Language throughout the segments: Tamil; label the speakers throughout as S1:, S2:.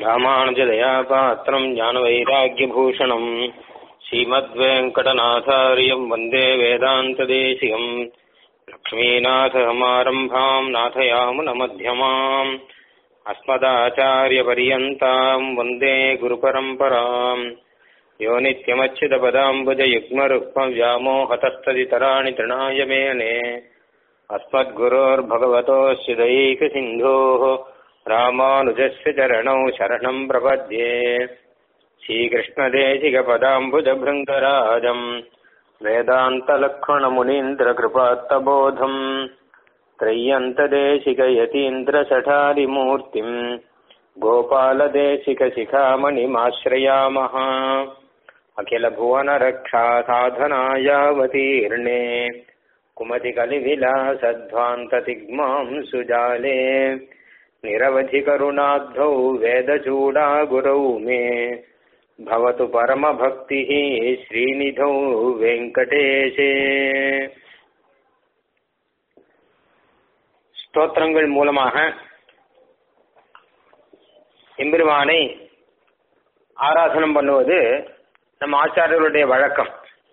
S1: ராமானுஜதயா பாத்திரம் ஞானவைராக்கியபூஷணம் ஸ்ரீமத்வேங்கடநாதாரியம் வந்தே வேதாந்ததேசிகம் லக்ஷ்மீநாதசமாரம்பாம் நாதயாமுனமध्यமாம் अस्मदाचार्यपर्यन्ताम् वन्दे गुरुपरम्पराम् यो नित्यमच्युतपदाम्बुजयुग्मरुक्मव्यामोहतस्तदितराणि तृणाय मेने अस्मद्गुरोर्भगवतोऽस्य दैकसिन्धोः रामानुजस्य चरणौ शरणम् प्रपद्ये श्रीकृष्णदेशिकपदाम्बुजभृङ्गराजम् वेदान्तलक्ष्मणमुनीन्द्रकृपात्तबोधम् त्रय्यन्तदेशिकयतीन्द्रसठादिमूर्तिम् गोपालदेशिकशिखामणिमाश्रयामः अखिलभुवनरक्षासाधनायावतीर्णे कुमतिकलिविलासध्वान्ततिग्मां सुजाले निरवधिकरुणाब्धौ वेदचूडागुरौ मे भवतु परमभक्तिः श्रीनिधौ வெங்கடேஷே ஸ்தோத்திரங்கள் மூலமாக எம்பெருமானை ஆராதனம் பண்ணுவது நம் ஆச்சாரியர்களுடைய வழக்கம்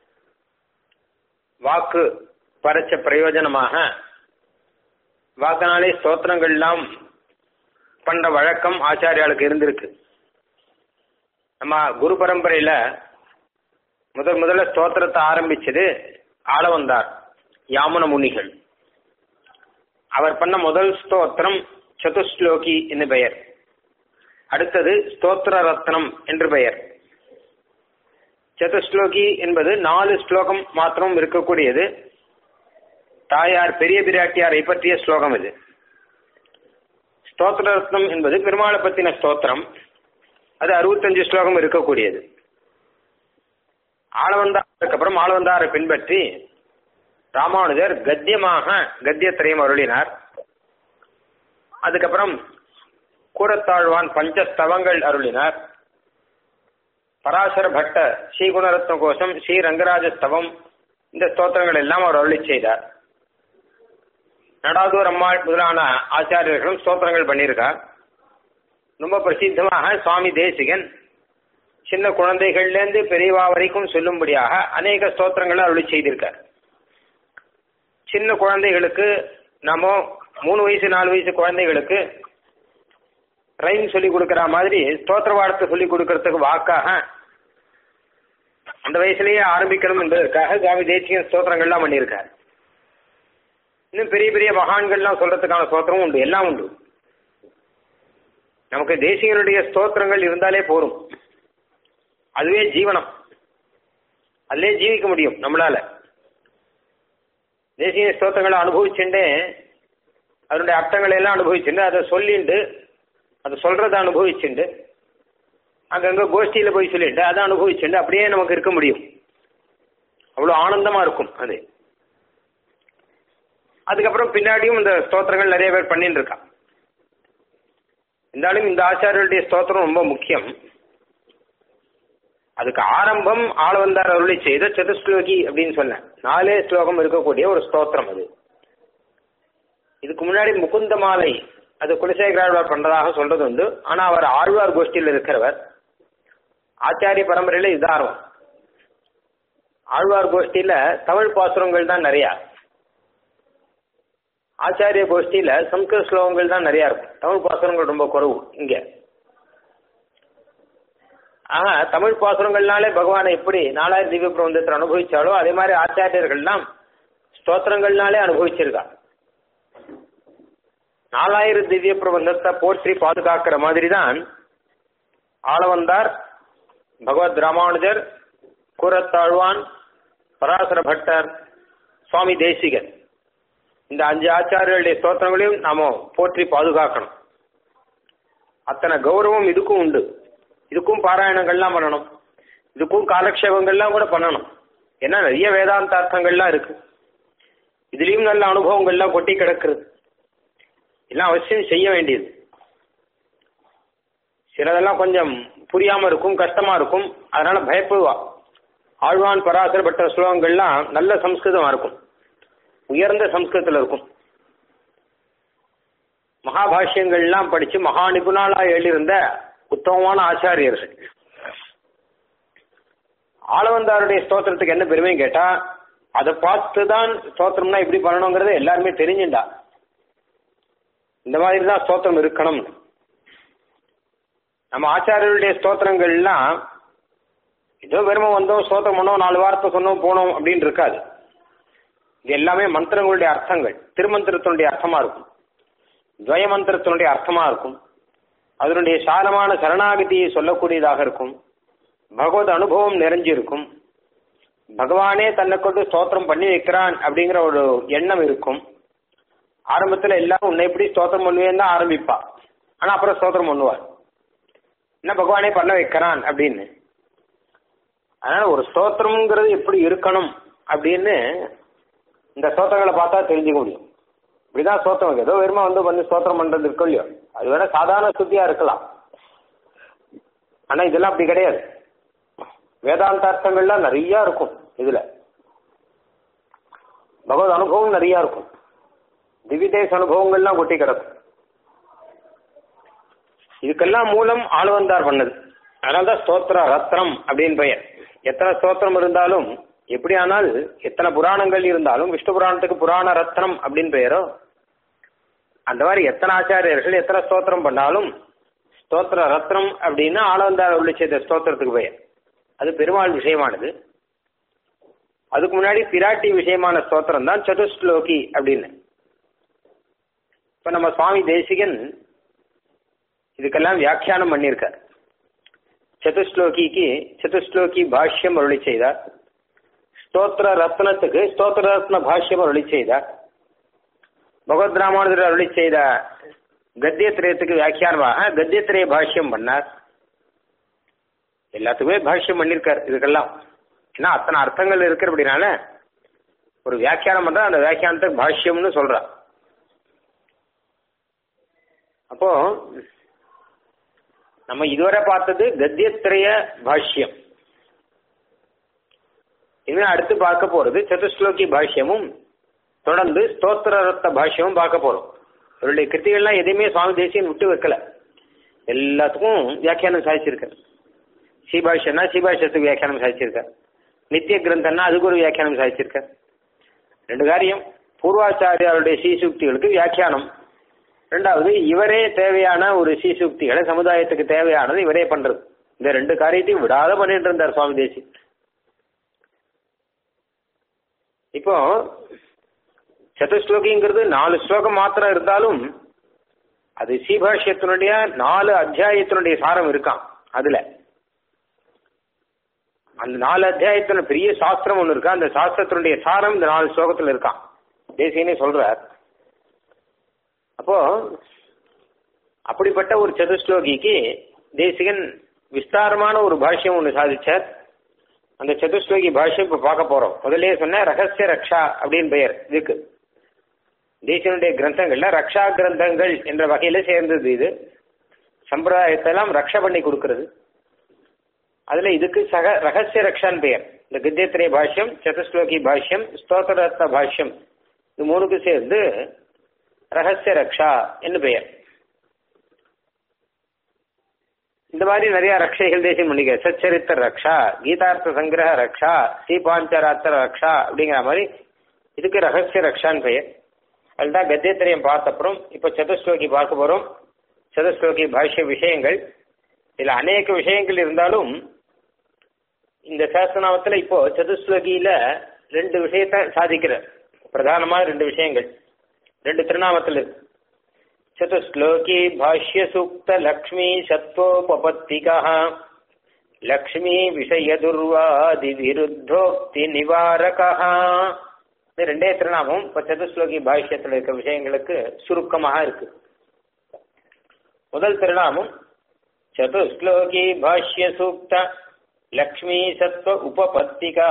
S1: வாக்கு பரச்ச பிரயோஜனமாக வாக்கினாலே ஸ்தோத்திரங்கள் எல்லாம் பண்ற வழக்கம் ஆச்சாரியாளுக்கு இருந்திருக்கு நம்ம குரு பரம்பரையில முதல் முதல்ல ஸ்தோத்திரத்தை ஆரம்பிச்சது ஆளவந்தார் யாமுன முனிகள் அவர் பண்ண முதல் ஸ்தோத்திரம் சதுஸ்லோகி என்று பெயர் அடுத்தது ஸ்தோத்திர ரத்னம் என்று பெயர் சதுஸ்லோகி என்பது நாலு ஸ்லோகம் மாத்திரம் இருக்கக்கூடியது தாயார் பெரிய பிராட்டியாரை பற்றிய ஸ்லோகம் இது ஸ்தோத்திர ரத்னம் என்பது பெருமாளை பத்தின ஸ்தோத்திரம் அது அறுபத்தஞ்சு ஸ்லோகம் இருக்கக்கூடியது ஆளவந்தாருக்கு அப்புறம் ஆளவந்தாரை பின்பற்றி ராமானுஜர் கத்தியமாக கத்தியத்திரையும் அருளினார் அதுக்கப்புறம் கூரத்தாழ்வான் பஞ்சஸ்தவங்கள் அருளினார் பராசர பட்ட ஸ்ரீகுணரத்ன கோஷம் ஸ்ரீ ரங்கராஜ ஸ்தவம் இந்த ஸ்தோத்திரங்கள் எல்லாம் அவர் அருளி செய்தார் நடாதூர் அம்மாள் முதலான ஆச்சாரியர்களும் ஸ்தோத்திரங்கள் பண்ணியிருக்கார் ரொம்ப பிரசித்தமாக சுவாமி தேசிகன் சின்ன குழந்தைகள்லேருந்து பெரியவா வரைக்கும் சொல்லும்படியாக அநேக ஸ்தோத்திரங்களை அருளி செய்திருக்கார் சின்ன குழந்தைகளுக்கு நம்ம மூணு வயசு நாலு வயசு குழந்தைகளுக்கு ரைம் சொல்லி கொடுக்கற மாதிரி ஸ்தோத்திர வார்த்தை சொல்லி கொடுக்கறதுக்கு வாக்காக அந்த வயசுலயே ஆரம்பிக்கணும் என்பதற்காக சுவாமி தேசிகன் ஸ்தோத்திரங்கள்லாம் பண்ணியிருக்கார் இன்னும் பெரிய பெரிய மகான்கள்லாம் சொல்றதுக்கான ஸ்தோத்திரமும் உண்டு எல்லாம் உண்டு நமக்கு தேசிகனுடைய ஸ்தோத்திரங்கள் இருந்தாலே போரும் அதுவே ஜீவனம் அதிலே ஜீவிக்க முடியும் நம்மளால தேசிய ஸ்தோத்திரங்களை அனுபவிச்சுட்டு அதனுடைய அர்த்தங்களை எல்லாம் அனுபவிச்சுட்டு அதை சொல்லிண்டு அதை சொல்றதை அனுபவிச்சுண்டு அங்கங்க கோஷ்டியில போய் சொல்லிட்டு அதை அனுபவிச்சுண்டு அப்படியே நமக்கு இருக்க முடியும் அவ்வளோ ஆனந்தமா இருக்கும் அது அதுக்கப்புறம் பின்னாடியும் இந்த ஸ்தோத்திரங்கள் நிறைய பேர் பண்ணிட்டு இருக்கான் இருந்தாலும் இந்த ஆச்சாரியருடைய ஸ்தோத்திரம் ரொம்ப முக்கியம் அதுக்கு ஆரம்பம் ஆளவந்தார் அருளி செய்த சதுஸ்லோகி அப்படின்னு சொன்னேன் நாலே ஸ்லோகம் இருக்கக்கூடிய ஒரு ஸ்தோத்திரம் அது இதுக்கு முன்னாடி முகுந்த மாலை அது குலசேகராழ்வார் பண்றதாக சொல்றது உண்டு ஆனா அவர் ஆழ்வார் கோஷ்டியில் இருக்கிறவர் ஆச்சாரிய பரம்பரையில இது ஆர்வம் ஆழ்வார் கோஷ்டியில தமிழ் பாசுரங்கள் தான் நிறைய ஆச்சாரிய கோஷ்டியில சம்ஸ்கிருத ஸ்லோகங்கள் தான் நிறைய இருக்கும் தமிழ் பாசுரங்கள் ரொம்ப குறவு இங்க ஆக தமிழ் பாசுரங்கள்னாலே பகவானை எப்படி நாலாயிரம் திவ்ய பிரபந்தத்தை அனுபவிச்சாலோ அதே மாதிரி ஆச்சாரியர்கள்லாம் ஸ்தோத்திரங்கள்னாலே அனுபவிச்சிருக்கா நாலாயிரம் திவ்ய பிரபந்தத்தை போற்றி பாதுகாக்கிற மாதிரி தான் ஆளவந்தார் பகவத் ராமானுஜர் கூரத்தாழ்வான் பராசர பட்டர் சுவாமி தேசிகன் இந்த அஞ்சு ஆச்சாரியர்களுடைய ஸ்தோத்திரங்களையும் நாம போற்றி பாதுகாக்கணும் அத்தனை கௌரவம் இதுக்கும் உண்டு இதுக்கும் பாராயணங்கள்லாம் பண்ணணும் இதுக்கும் காலக்ஷேபங்கள்லாம் கூட பண்ணணும் ஏன்னா நிறைய வேதாந்த அர்த்தங்கள்லாம் இருக்கு இதுலேயும் நல்ல அனுபவங்கள்லாம் கொட்டி கிடக்குறது எல்லாம் அவசியம் செய்ய வேண்டியது சிலதெல்லாம் கொஞ்சம் புரியாம இருக்கும் கஷ்டமா இருக்கும் அதனால பயப்படுவா ஆழ்வான் பராசரப்பட்ட ஸ்லோகங்கள்லாம் நல்ல சம்ஸ்கிருதமா இருக்கும் உயர்ந்த சம்ஸ்கிருதத்தில் இருக்கும் மகாபாஷ்யங்கள்லாம் படிச்சு மகா நிபுணாலா எழுதியிருந்த உத்தமமான ஆச்சாரியர்கள் ஆளவந்தாருடைய ஸ்தோத்திரத்துக்கு என்ன பெருமை கேட்டா அதை பார்த்து தான் ஸ்தோத்திரம்னா இப்படி பண்ணணுங்கிறத எல்லாருமே தெரிஞ்சுண்டா இந்த மாதிரி தான் ஸ்தோத்திரம் இருக்கணும் நம்ம ஆச்சாரியருடைய ஸ்தோத்திரங்கள்லாம் ஏதோ வெறும வந்தோம் ஸ்தோத்திரம் பண்ணோம் நாலு வார்த்தை சொன்னோம் போனோம் அப்படின்னு இருக்காது இது எல்லாமே மந்திரங்களுடைய அர்த்தங்கள் திருமந்திரத்தினுடைய அர்த்தமா இருக்கும் துவய மந்திரத்தினுடைய அர்த்தமா இருக்கும் அதனுடைய சாரமான சரணாகதியை சொல்லக்கூடியதாக இருக்கும் பகவத் அனுபவம் நிறைஞ்சிருக்கும் பகவானே தன்னை கொண்டு ஸ்தோத்திரம் பண்ணி வைக்கிறான் அப்படிங்கிற ஒரு எண்ணம் இருக்கும் ஆரம்பத்தில் எல்லாரும் உன்னை எப்படி ஸ்தோத்திரம் பண்ணுவேன்னு தான் ஆரம்பிப்பா ஆனா அப்புறம் ஸ்தோத்திரம் பண்ணுவார் என்ன பகவானே பண்ண வைக்கிறான் அப்படின்னு அதனால ஒரு ஸ்தோத்திரம்ங்கிறது எப்படி இருக்கணும் அப்படின்னு இந்த ஸ்தோத்திரங்களை பார்த்தா தெரிஞ்சுக்க முடியும் இப்படிதான் ஸ்தோத்திரம் ஏதோ வெறுமா வந்து வந்து ஸ்தோத்திரம் பண்றது இருக்கும் இல்லையோ அது வேணா சாதாரண சுத்தியா இருக்கலாம் ஆனா இதெல்லாம் அப்படி கிடையாது வேதாந்த அர்த்தங்கள்லாம் நிறைய இருக்கும் இதுல பகவத் அனுபவம் நிறைய இருக்கும் திவ்யதேச அனுபவங்கள்லாம் கொட்டி கிடக்கும் இதுக்கெல்லாம் மூலம் ஆளுவந்தார் பண்ணது அதனால்தான் ஸ்தோத்திர ரத்னம் அப்படின்னு பெயர் எத்தனை ஸ்தோத்திரம் இருந்தாலும் எப்படி ஆனால் எத்தனை புராணங்கள் இருந்தாலும் விஷ்ணு புராணத்துக்கு புராண ரத்னம் அப்படின்னு பெயரோ அந்த மாதிரி எத்தனை ஆச்சாரியர்கள் எத்தனை ஸ்தோத்திரம் பண்ணாலும் ஸ்தோத்திர ரத்னம் அப்படின்னா ஆனந்தார் உள்ள செய்த ஸ்தோத்திரத்துக்கு பெயர் அது பெருமாள் விஷயமானது அதுக்கு முன்னாடி பிராட்டி விஷயமான ஸ்தோத்திரம் தான் சதுஸ்லோகி அப்படின்னு இப்ப நம்ம சுவாமி தேசிகன் இதுக்கெல்லாம் வியாக்கியானம் பண்ணியிருக்கார் சதுஸ்லோகிக்கு சதுஸ்லோகி பாஷ்யம் அருளி செய்தார் ஸ்தோத்திர ரத்னத்துக்கு ஸ்தோத்திர ரத்ன பாஷ்யம் அருளி செய்தார் பகவத் ராமானுஜர் அருளி செய்த கத்தியத்திரயத்துக்கு வியாக்கியானமாக கத்தியத்திரய பாஷ்யம் பண்ணார் எல்லாத்துக்குமே பாஷ்யம் பண்ணியிருக்கார் இதுக்கெல்லாம் ஏன்னா அத்தனை அர்த்தங்கள் இருக்கிற அப்படினால ஒரு வியாக்கியானம் பண்றா அந்த வியாக்கியானத்துக்கு பாஷ்யம்னு சொல்றா அப்போ நம்ம இதுவரை பார்த்தது கத்தியத்திரய பாஷ்யம் இனிமே அடுத்து பார்க்க போறது சதுஸ்லோகி பாஷ்யமும் தொடர்ந்து ஸ்தோத்திர ரத்த பாஷ்யமும் பார்க்க போறோம் இவருடைய கிருத்திகள்லாம் எதையுமே சுவாமி தேசியன் விட்டு வைக்கல எல்லாத்துக்கும் வியாக்கியானம் சாதிச்சிருக்கார் சீபாஷ்யம்னா சீபாஷ்யத்துக்கு வியாக்கியானம் சாதிச்சிருக்கார் நித்திய கிரந்தம்னா அதுக்கு ஒரு வியாக்கியானம் சாதிச்சிருக்கார் ரெண்டு காரியம் பூர்வாச்சாரியாருடைய சீசுக்திகளுக்கு வியாக்கியானம் ரெண்டாவது இவரே தேவையான ஒரு சீசுக்திகளை சமுதாயத்துக்கு தேவையானது இவரே பண்றது இந்த ரெண்டு காரியத்தையும் விடாத பண்ணிட்டு இருந்தார் சுவாமி தேசி இப்போ சதுஸ்லோகிங்கிறது நாலு ஸ்லோகம் மாத்திரம் இருந்தாலும் அது சீபாஷ்யத்தினுடைய நாலு அத்தியாயத்தினுடைய சாரம் இருக்கான் அதுல அந்த நாலு அத்தியாயத்துல பெரிய சாஸ்திரம் ஒன்று இருக்கா அந்த சாஸ்திரத்தினுடைய சாரம் இந்த நாலு ஸ்லோகத்துல இருக்கான் தேசியனே சொல்றார் அப்போ அப்படிப்பட்ட ஒரு சதுஸ்லோகிக்கு தேசிகன் விஸ்தாரமான ஒரு பாஷ்யம் ஒன்று சாதிச்சார் அந்த சதுஸ்லோகி பாஷ்யம் இப்ப பார்க்க போறோம் முதலே சொன்ன ரகசிய ரக்ஷா அப்படின்னு பெயர் இதுக்கு தேசியனுடைய கிரந்தங்கள்ல ரக்ஷா கிரந்தங்கள் என்ற வகையில சேர்ந்தது இது சம்பிரதாயத்தெல்லாம் ரக்ஷ பண்ணி கொடுக்கிறது அதுல இதுக்கு சக ரகசிய ரக்ஷான் பெயர் இந்த கத்தியத்திரய பாஷ்யம் சதுஸ்லோகி பாஷ்யம் ஸ்தோத்திரத்த பாஷ்யம் இது மூணுக்கு சேர்ந்து ரகசிய ரக்ஷா என்று பெயர் இந்த மாதிரி நிறைய ரக்ஷைகள் தேசியம் பண்ணிக்க சச்சரித்த ரக்ஷா கீதார்த்த சங்கிரக ரக்ஷா சீபாஞ்சராத்திர ரக்ஷா அப்படிங்கிற மாதிரி இதுக்கு ரகசிய ரக்ஷான்னு பெயர் அதுதான் கத்தியத்திரயம் பார்த்த அப்புறம் இப்போ சதுஸ்லோகி பார்க்க போறோம் சதுஸ்லோகி பாஷ்ய விஷயங்கள் இதுல அநேக விஷயங்கள் இருந்தாலும் இந்த சாஸ்திரநாமத்துல இப்போ சதுஸ்லோகியில ரெண்டு விஷயத்த சாதிக்கிற பிரதானமா ரெண்டு விஷயங்கள் ரெண்டு திருநாமத்தில் இருக்கு சதுஸ்லோகி பாஷ்ய சூக்த லக்ஷ்மி சத்வோபத்திகா லக்ஷ்மி விஷய துர்வாதி விருத்தோக்தி நிவாரகா இந்த ரெண்டே திருநாமம் இப்ப சதுஸ்லோகி பாஷ்யத்தில் இருக்க விஷயங்களுக்கு சுருக்கமாக இருக்கு முதல் திருநாமம் சதுஸ்லோகி பாஷ்ய சூக்த லக்ஷ்மி சத்வ உபபத்திகா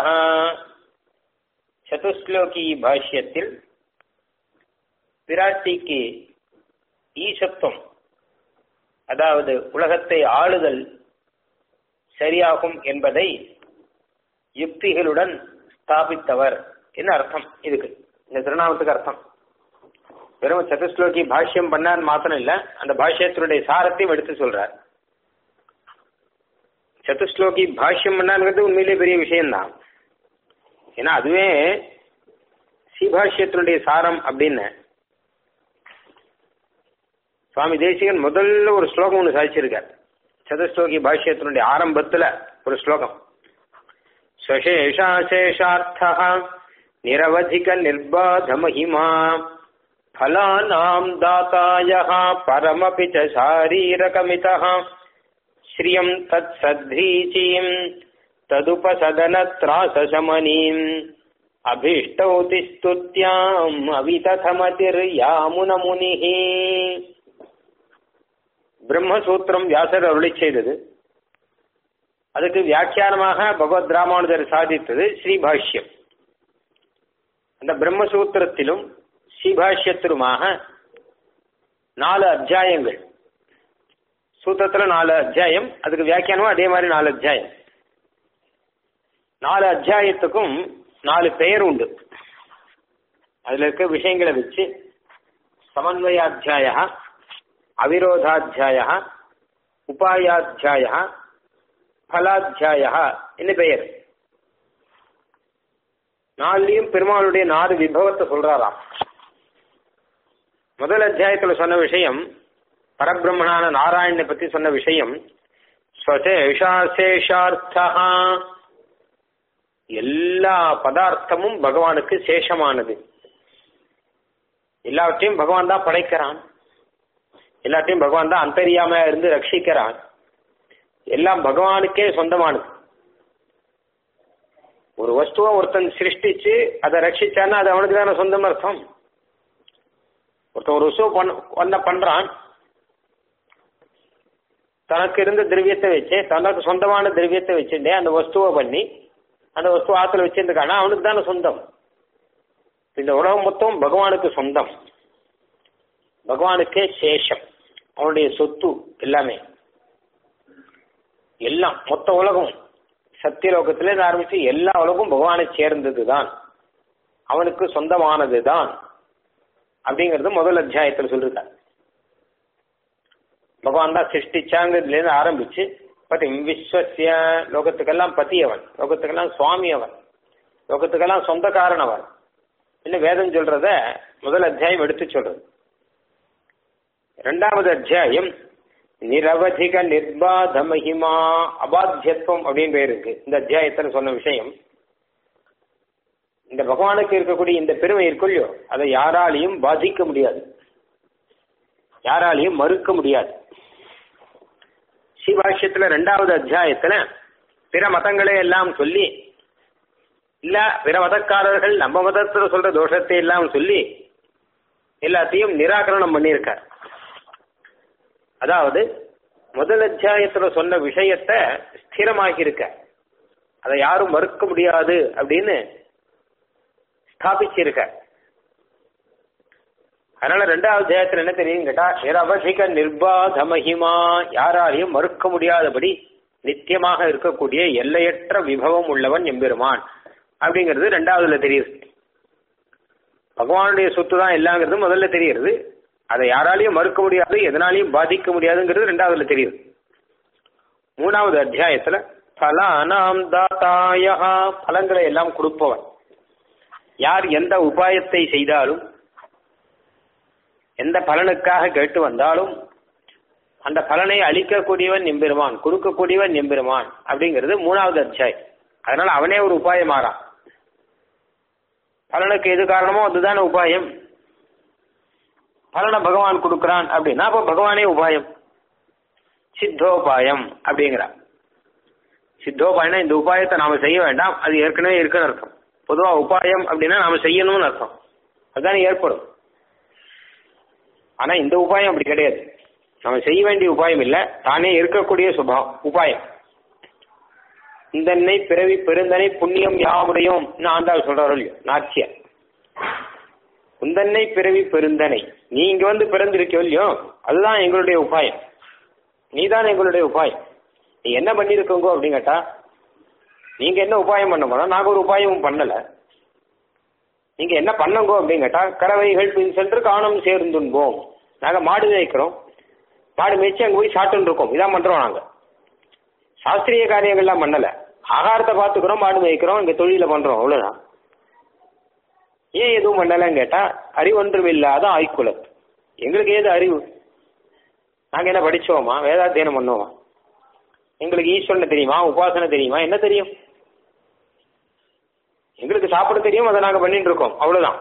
S1: சதுஸ்லோகி பாஷ்யத்தில் பிராட்டிக்கு ஈசத்துவம் அதாவது உலகத்தை ஆளுதல் சரியாகும் என்பதை யுக்திகளுடன் ஸ்தாபித்தவர் என்ன அர்த்தம் இதுக்கு இந்த திருநாமத்துக்கு அர்த்தம் வெறும் சதுஸ்லோகி பாஷ்யம் பண்ணான்னு மாத்திரம் இல்ல அந்த பாஷ்யத்தினுடைய சாரத்தையும் எடுத்து சொல்றார் சதுஸ்லோகி பாஷ்யம் பண்ணாங்கிறது உண்மையிலே பெரிய விஷயம்தான் ஏன்னா அதுவே ஸ்ரீபாஷ்யத்தினுடைய சாரம் அப்படின்னு சுவாமி தேசிகன் முதல்ல ஒரு ஸ்லோகம் ஒன்று சாதிச்சிருக்கார் சதுஸ்லோகி பாஷ்யத்தினுடைய ஆரம்பத்துல ஒரு ஸ்லோகம் ஸ்வசேஷாசேஷார்த்தः நிரவதிக நிர்பாத மகிமா फलानां दातायः परमपि च शारीरकमितः श्रियं तत्सद्भीचीं तदुपसदनत्रासशमनीम् अभीष्टौति स्तुत्याम् अवितथमतिर्यामुनमुनिः பிரம்மசூத்திரம் வியாசர் அருளி செய்தது அதுக்கு வியாக்கியானமாக பகவத் ராமானுஜர் சாதித்தது ஸ்ரீபாஷ்யம் அந்த பிரம்மசூத்திரத்திலும் ஸ்ரீபாஷ்யத்திலுமாக நாலு அத்தியாயங்கள் சூத்திரத்துல நாலு அத்தியாயம் அதுக்கு வியாக்கியானமும் அதே மாதிரி நாலு அத்தியாயம் நாலு அத்தியாயத்துக்கும் நாலு பெயர் உண்டு அதுல இருக்க விஷயங்களை வச்சு சமன்வயாத்தியாய அவிரோதாத்தியாய உபாயாத்தியாய பலாத்தியாய என்ன பெயர் நாலுலயும் பெருமாளுடைய நாலு விபவத்தை சொல்றாராம் முதல் அத்தியாயத்துல சொன்ன விஷயம் பரபிரம்மனான நாராயணனை பத்தி சொன்ன விஷயம் ஸ்வசேஷாசேஷார்த்தா எல்லா பதார்த்தமும் பகவானுக்கு சேஷமானது எல்லாவற்றையும் பகவான் தான் படைக்கிறான் எல்லாத்தையும் பகவான் தான் அந்தரியாமையா இருந்து ரட்சிக்கிறான் எல்லாம் பகவானுக்கே சொந்தமானது ஒரு வஸ்துவை ஒருத்தன் சிருஷ்டிச்சு அதை ரட்சிச்சான்னா அது அவனுக்கு தானே சொந்தம் அர்த்தம் ஒருத்தன் ஒரு வஸ்துவை பண்ண ஒன்ன பண்றான் தனக்கு இருந்த திரவியத்தை வச்சு தனக்கு சொந்தமான திரவியத்தை வச்சுட்டே அந்த வஸ்துவை பண்ணி அந்த வஸ்து ஆத்துல வச்சிருந்துக்கானா அவனுக்கு தானே சொந்தம் இந்த உலகம் மொத்தம் பகவானுக்கு சொந்தம் பகவானுக்கே சேஷம் அவனுடைய சொத்து எல்லாமே எல்லாம் மொத்த உலகம் சத்தியலோகத்திலேருந்து ஆரம்பிச்சு எல்லா உலகம் பகவானை சேர்ந்தது தான் அவனுக்கு சொந்தமானது தான் அப்படிங்கிறது முதல் அத்தியாயத்தில் சொல்லிருக்கார் பகவான் தான் சிருஷ்டிச்சாங்கிறதுலேருந்து ஆரம்பிச்சு பட் விஸ்வசிய லோகத்துக்கெல்லாம் பதி அவன் லோகத்துக்கெல்லாம் சுவாமி அவன் லோகத்துக்கெல்லாம் சொந்தக்காரன் அவன் இன்னும் வேதம் சொல்றத முதல் அத்தியாயம் எடுத்து சொல்றது இரண்டாவது அத்தியாயம் நிரவதிக நிர்பாத மகிமா அபாத்தியத்துவம் அப்படின்னு பேர் இருக்கு இந்த அத்தியாயத்தில் சொன்ன விஷயம் இந்த பகவானுக்கு இருக்கக்கூடிய இந்த பெருமை இருக்குல்லையோ அதை யாராலையும் பாதிக்க முடியாது யாராலையும் மறுக்க முடியாது ஸ்ரீபாஷ்யத்துல ரெண்டாவது அத்தியாயத்துல பிற மதங்களை எல்லாம் சொல்லி இல்ல பிற மதக்காரர்கள் நம்ம மதத்துல சொல்ற தோஷத்தை எல்லாம் சொல்லி எல்லாத்தையும் நிராகரணம் பண்ணியிருக்கார் அதாவது முதல் அத்தியாயத்துல சொன்ன விஷயத்த ஸ்திரமாகி இருக்க அதை யாரும் மறுக்க முடியாது அப்படின்னு ஸ்தாபிச்சிருக்க அதனால ரெண்டாவது அத்தியாயத்துல என்ன தெரியும் கேட்டா நிரவசிக நிர்பாத மகிமா யாராலையும் மறுக்க முடியாதபடி நித்தியமாக இருக்கக்கூடிய எல்லையற்ற விபவம் உள்ளவன் எம்பெருமான் அப்படிங்கிறது ரெண்டாவதுல தெரியுது பகவானுடைய சொத்து தான் எல்லாங்கிறது முதல்ல தெரியுது அதை யாராலையும் மறுக்க முடியாது எதனாலையும் பாதிக்க முடியாதுங்கிறது ரெண்டாவதுல தெரியுது மூணாவது அத்தியாயத்துல பலானாம் தாத்தாயா பலங்களை எல்லாம் கொடுப்பவன் யார் எந்த உபாயத்தை செய்தாலும் எந்த பலனுக்காக கேட்டு வந்தாலும் அந்த பலனை அளிக்கக்கூடியவன் எம்பெருமான் கொடுக்கக்கூடியவன் எம்பெருமான் அப்படிங்கிறது மூணாவது அத்தியாயம் அதனால அவனே ஒரு உபாயம் மாறான் பலனுக்கு எது காரணமோ அதுதானே உபாயம் பலனை பகவான் கொடுக்குறான் அப்படின்னா அப்போ பகவானே உபாயம் சித்தோபாயம் அப்படிங்கிறார் சித்தோபாயம்னா இந்த உபாயத்தை நாம செய்ய வேண்டாம் அது ஏற்கனவே இருக்குன்னு அர்த்தம் பொதுவாக உபாயம் அப்படின்னா நாம செய்யணும்னு அர்த்தம் அதுதானே ஏற்படும் ஆனா இந்த உபாயம் அப்படி கிடையாது நம்ம செய்ய வேண்டிய உபாயம் இல்லை தானே இருக்கக்கூடிய சுபாவம் உபாயம் இந்தன்னை பிறவி பெருந்தனை புண்ணியம் யாவுடையோம் ஆண்டாள் சொல்றாரு இல்லையோ நாச்சியர் உந்தன்னை பிறவி பெருந்தனை நீ இங்க வந்து பிறந்திருக்கோ இல்லையோ அதுதான் எங்களுடைய உபாயம் நீதான் எங்களுடைய உபாயம் நீ என்ன பண்ணிருக்கோங்க அப்படின்னு கேட்டா நீங்க என்ன உபாயம் பண்ண போனா நாங்க ஒரு உபாயமும் பண்ணல நீங்க என்ன பண்ணுங்கோ அப்படின்னு கேட்டா கறவைகள் பின் சென்று காணம் சேர்ந்துன்போம் நாங்க மாடு மேய்க்கிறோம் மாடு மேய்ச்சி அங்க போய் சாப்பிட்டு இருக்கோம் இதான் பண்றோம் நாங்க சாஸ்திரிய காரியங்கள்லாம் பண்ணல ஆகாரத்தை பார்த்துக்கிறோம் மாடு மேய்க்கிறோம் இங்க தொழில பண்றோம் அவ்வளவுதான் ஏன் எதுவும் பண்ணலன்னு கேட்டா அறிவொன்றும் இல்லாத ஆய்க்குலத்து எங்களுக்கு ஏது அறிவு நாங்க என்ன படிச்சோமா வேதாத்தியனம் பண்ணோமா எங்களுக்கு ஈஸ்வரனை தெரியுமா உபாசனை தெரியுமா என்ன தெரியும் எங்களுக்கு சாப்பிட தெரியும் அதை நாங்க பண்ணிட்டு இருக்கோம் அவ்வளவுதான்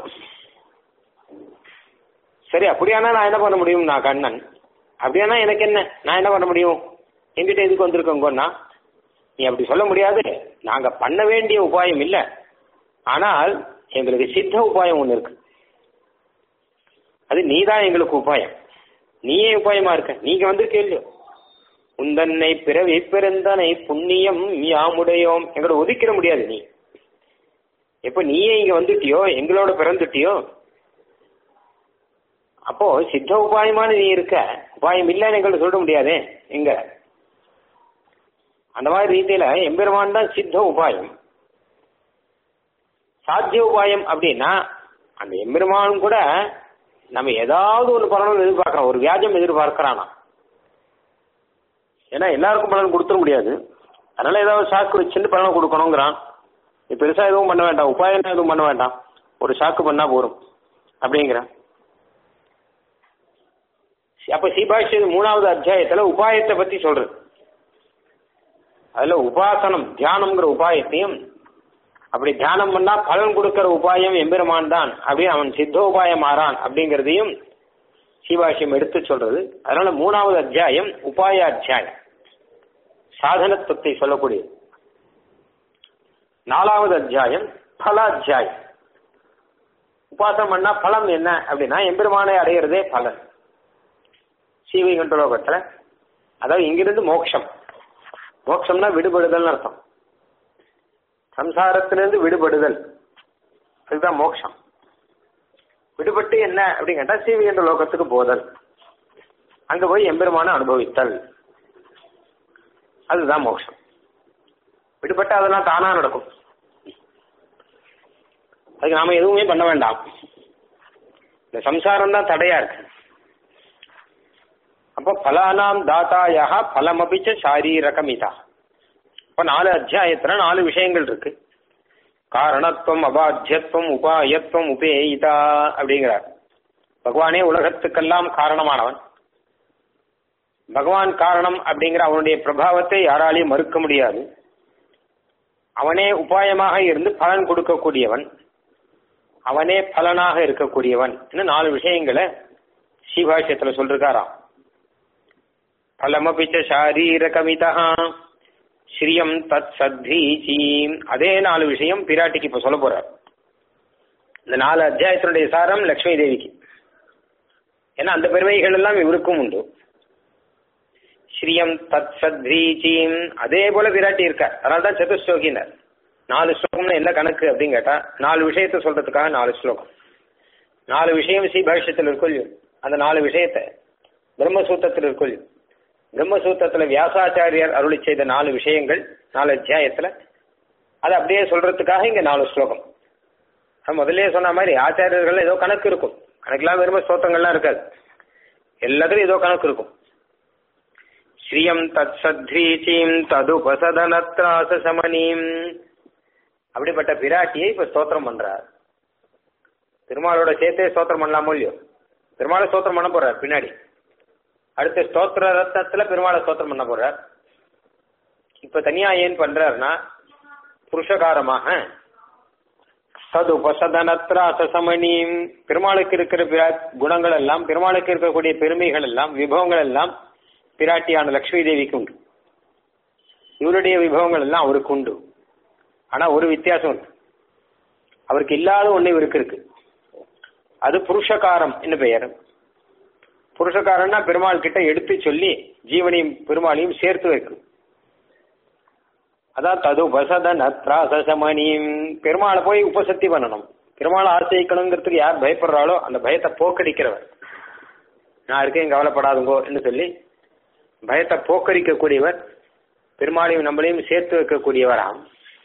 S1: சரி அப்படியானா நான் என்ன பண்ண முடியும் நான் கண்ணன் அப்படியானா எனக்கு என்ன நான் என்ன பண்ண முடியும் எங்கிட்ட எதுக்கு வந்திருக்கோங்கன்னா நீ அப்படி சொல்ல முடியாது நாங்க பண்ண வேண்டிய உபாயம் இல்லை ஆனால் எங்களுக்கு சித்த உபாயம் ஒன்று இருக்கு அது நீதான் எங்களுக்கு உபாயம் நீயே உபாயமா இருக்க நீங்க வந்திருக்க இல்லையோ உந்தன்னை பிறவி பிறந்தனை புண்ணியம் யாமுடையோம் எங்களை ஒதுக்கிட முடியாது நீ எப்ப நீயே இங்க வந்துட்டியோ எங்களோட பிறந்துட்டியோ அப்போ சித்த உபாயமான நீ இருக்க உபாயம் இல்லைன்னு எங்களை சொல்ல முடியாதே எங்க அந்த மாதிரி ரீதியில எம்பெருமான் தான் சித்த உபாயம் சாத்திய உபாயம் அப்படின்னா அந்த எம்பெருமானும் கூட நம்ம ஏதாவது ஒரு பலனும் எதிர்பார்க்கிறோம் ஒரு வியாஜம் எதிர்பார்க்கிறானா ஏன்னா எல்லாருக்கும் பலன் கொடுத்துட முடியாது அதனால ஏதாவது சாக்கு வச்சுட்டு பலன் கொடுக்கணுங்கிறான் நீ பெருசா எதுவும் பண்ண வேண்டாம் உபாயம் எதுவும் பண்ண வேண்டாம் ஒரு சாக்கு பண்ணா போரும் அப்படிங்கிறான் அப்ப சீபாஷி மூணாவது அத்தியாயத்துல உபாயத்தை பத்தி சொல்றது அதுல உபாசனம் தியானம்ங்கிற உபாயத்தையும் அப்படி தியானம் பண்ணா பலன் கொடுக்கிற உபாயம் எம்பெருமான் தான் அப்படி அவன் சித்த உபாயம் ஆறான் அப்படிங்கிறதையும் சீபாஷ்யம் எடுத்து சொல்றது அதனால மூணாவது அத்தியாயம் உபாய அத்தியாயம் சாதனத்துவத்தை சொல்லக்கூடியது நாலாவது அத்தியாயம் பலாத்தியாயம் உபாசனம் பண்ணா பலம் என்ன அப்படின்னா எம்பெருமானை அடையிறதே பலன் சீவைகுண்டலோகத்துல அதாவது இங்கிருந்து மோட்சம் மோட்சம்னா விடுபடுதல்னு அர்த்தம் சம்சாரத்திலிருந்து விடுபடுதல் அதுதான் மோட்சம் விடுபட்டு என்ன அப்படின்னு கேட்டா சீவிகண்ட லோகத்துக்கு போதல் அங்க போய் எம்பெருமான அனுபவித்தல் அதுதான் மோட்சம் விடுபட்டு அதெல்லாம் தானா நடக்கும் அதுக்கு நாம எதுவுமே பண்ண வேண்டாம் இந்த சம்சாரம் தான் தடையா இருக்கு அப்போ பலானாம் தாத்தாயா பலமபிச்ச சாரீரகமிதா இப்போ நாலு அத்தியாயத்துல நாலு விஷயங்கள் இருக்கு காரணத்துவம் அபாத்தியத்துவம் உபாயத்துவம் உபேயிதா அப்படிங்கிறார் பகவானே உலகத்துக்கெல்லாம் காரணமானவன் பகவான் காரணம் அப்படிங்கிற அவனுடைய பிரபாவத்தை யாராலையும் மறுக்க முடியாது அவனே உபாயமாக இருந்து பலன் கொடுக்கக்கூடியவன் அவனே பலனாக இருக்கக்கூடியவன் இன்னும் நாலு விஷயங்களை ஸ்ரீபாஷ்யத்துல சொல்றாராம் பலமபிச்ச சாரீரகமிதா ஸ்ரீயம் தத் சத்தீச்சீம் அதே நாலு விஷயம் பிராட்டிக்கு இப்ப சொல்ல போறார் இந்த நாலு அத்தியாயத்தினுடைய சாரம் லக்ஷ்மி தேவிக்கு ஏன்னா அந்த பெருமைகள் எல்லாம் இவருக்கும் உண்டு ஸ்ரீயம் தத் சத்ரீச்சீம் அதே போல விராட்டி இருக்கார் அதனால தான் சதுஸ்லோகினர் நாலு ஸ்லோகம்னு என்ன கணக்கு அப்படின்னு கேட்டா நாலு விஷயத்த சொல்றதுக்காக நாலு ஸ்லோகம் நாலு விஷயம் ஸ்ரீ பவிஷ்யத்தில் இருக்குள் அந்த நாலு விஷயத்தை பிரம்மசூத்திரத்தில் இருக்குள் பிரம்மசூத்திரத்துல வியாசாச்சாரியர் அருளி செய்த நாலு விஷயங்கள் நாலு அத்தியாயத்துல அதை அப்படியே சொல்றதுக்காக இங்க நாலு ஸ்லோகம் நான் முதல்லயே சொன்ன மாதிரி ஆச்சாரியர்கள் ஏதோ கணக்கு இருக்கும் கணக்கெல்லாம் வெறும் ஸ்தோத்திரங்கள்லாம் இருக்காது எல்லாத்துலயும் ஏதோ கணக்கு இருக்கும் ஸ்ரீயம் தத் சத்ரீச்சீம் ததுபசதனத்ராச சமனீம் அப்படிப்பட்ட பிராட்டியை இப்ப ஸ்தோத்திரம் பண்றார் பெருமாளோட சேர்த்தே ஸ்தோத்திரம் பண்ணலாமோ இல்லையோ பெருமாளை ஸ்தோத்திரம் பண்ண போறார் பின்னாடி அடுத்த ஸ்தோத்திர ரத்னத்துல பெருமாளை ஸ்தோத்திரம் பண்ண போறார் இப்ப தனியா ஏன் பண்றாருன்னா புருஷகாரமாக தது உபசதனத்ராச சமணியும் பெருமாளுக்கு இருக்கிற பிர- குணங்கள் எல்லாம் பெருமாளுக்கு இருக்கக்கூடிய பெருமைகள் எல்லாம் விபவங்கள் எல்லாம் பிராட்டியான லக்ஷ்மி தேவிக்கு உண்டு இவருடைய விபவங்கள் எல்லாம் அவருக்கு உண்டு ஆனா ஒரு வித்தியாசம் உண்டு அவருக்கு இல்லாத ஒண்ணு இவருக்கு இருக்கு அது புருஷகாரம் என்ன பெயர் புருஷகாரன்னா பெருமாள் கிட்ட எடுத்து சொல்லி ஜீவனையும் பெருமாளையும் சேர்த்து வைக்கும் அதான் தது உபசதன திராசமணியும் பெருமாளை போய் உபசக்தி பண்ணணும் பெருமாளை ஆசைக்கணுங்கிறதுக்கு யார் பயப்படுறாளோ அந்த பயத்தை போக்கடிக்கிறவர் நான் இருக்கேன் கவலைப்படாதுங்கோ என்று சொல்லி பயத்தை போக்கடிக்கக்கூடியவர் பெருமாளையும் நம்மளையும் சேர்த்து வைக்கக்கூடியவராம்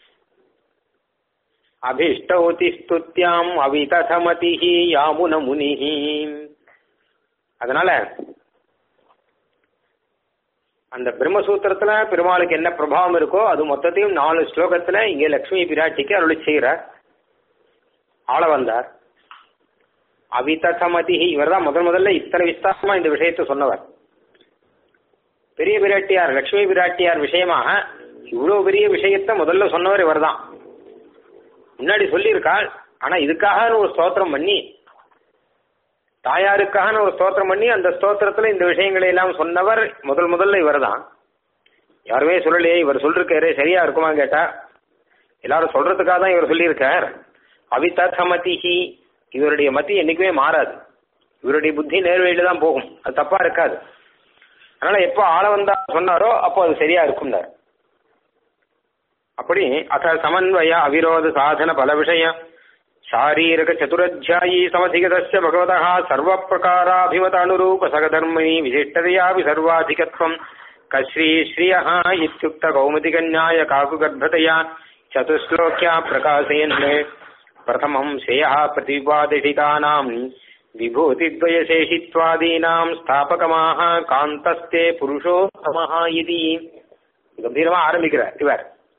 S1: அபிஷ்டௌதி ஸ்துத்யாம் அவிதசமதிஹி யாமுன முனிஹி அதனால அந்த பிரம்மசூத்திரத்துல பெருமாளுக்கு என்ன பிரபாவம் இருக்கோ அது மொத்தத்தையும் நாலு ஸ்லோகத்துல இங்கே லக்ஷ்மி பிராட்டிக்கு அருளி செய்கிறார் ஆள வந்தார் அவிதசமதி இவர் தான் முதல் முதல்ல இத்தனை விஸ்தாரமா இந்த விஷயத்தை சொன்னவர் பெரிய பிராட்டியார் லக்ஷ்மி பிராட்டியார் விஷயமாக இவ்வளவு பெரிய விஷயத்த முதல்ல சொன்னவர் இவர்தான் முன்னாடி சொல்லியிருக்காள் ஆனா இதுக்காக ஒரு ஸ்தோத்திரம் பண்ணி தாயாருக்காக ஒரு ஸ்தோத்திரம் பண்ணி அந்த ஸ்தோத்திரத்துல இந்த விஷயங்களை எல்லாம் சொன்னவர் முதல் முதல்ல இவர்தான் யாருமே சொல்லலையே இவர் சொல்லிருக்காரு சரியா இருக்குமான்னு கேட்டா எல்லாரும் சொல்றதுக்காக தான் இவர் சொல்லியிருக்கார் அவிதமதிஹி இவருடைய மதி என்னைக்குமே மாறாது இவருடைய புத்தி நேர்வழியில தான் போகும் அது தப்பா இருக்காது அதனால எப்போ ஆள வந்தா சொன்னாரோ அப்போ அது சரியா இருக்கும்னார் அப்படி அத சமன்வய அவிரோத சாதன பல விஷய சாரீரக சதுரத்தியாயி சமதிகதஸ்ய பகவதः சர்வ பிரகாராபிமத அனுரூப சகதர்மிணி விசிஷ்டதையாபி சர்வாதிகத்வம் கஸ்ரீ ஸ்ரீயः இத்யுக்த கௌமுதிகன்யாய காகுகர்भतया चतुश्लोक्या प्रकाशयन् प्रथमं श्रेयः प्रतिपादितानां विभूतिद्वयशेषित्वादीनां स्थापकमाः காந்தஸ்தே புருஷோத்தமः இதி கம்பீரமா ஆரம்பிக்கிறார் இவர்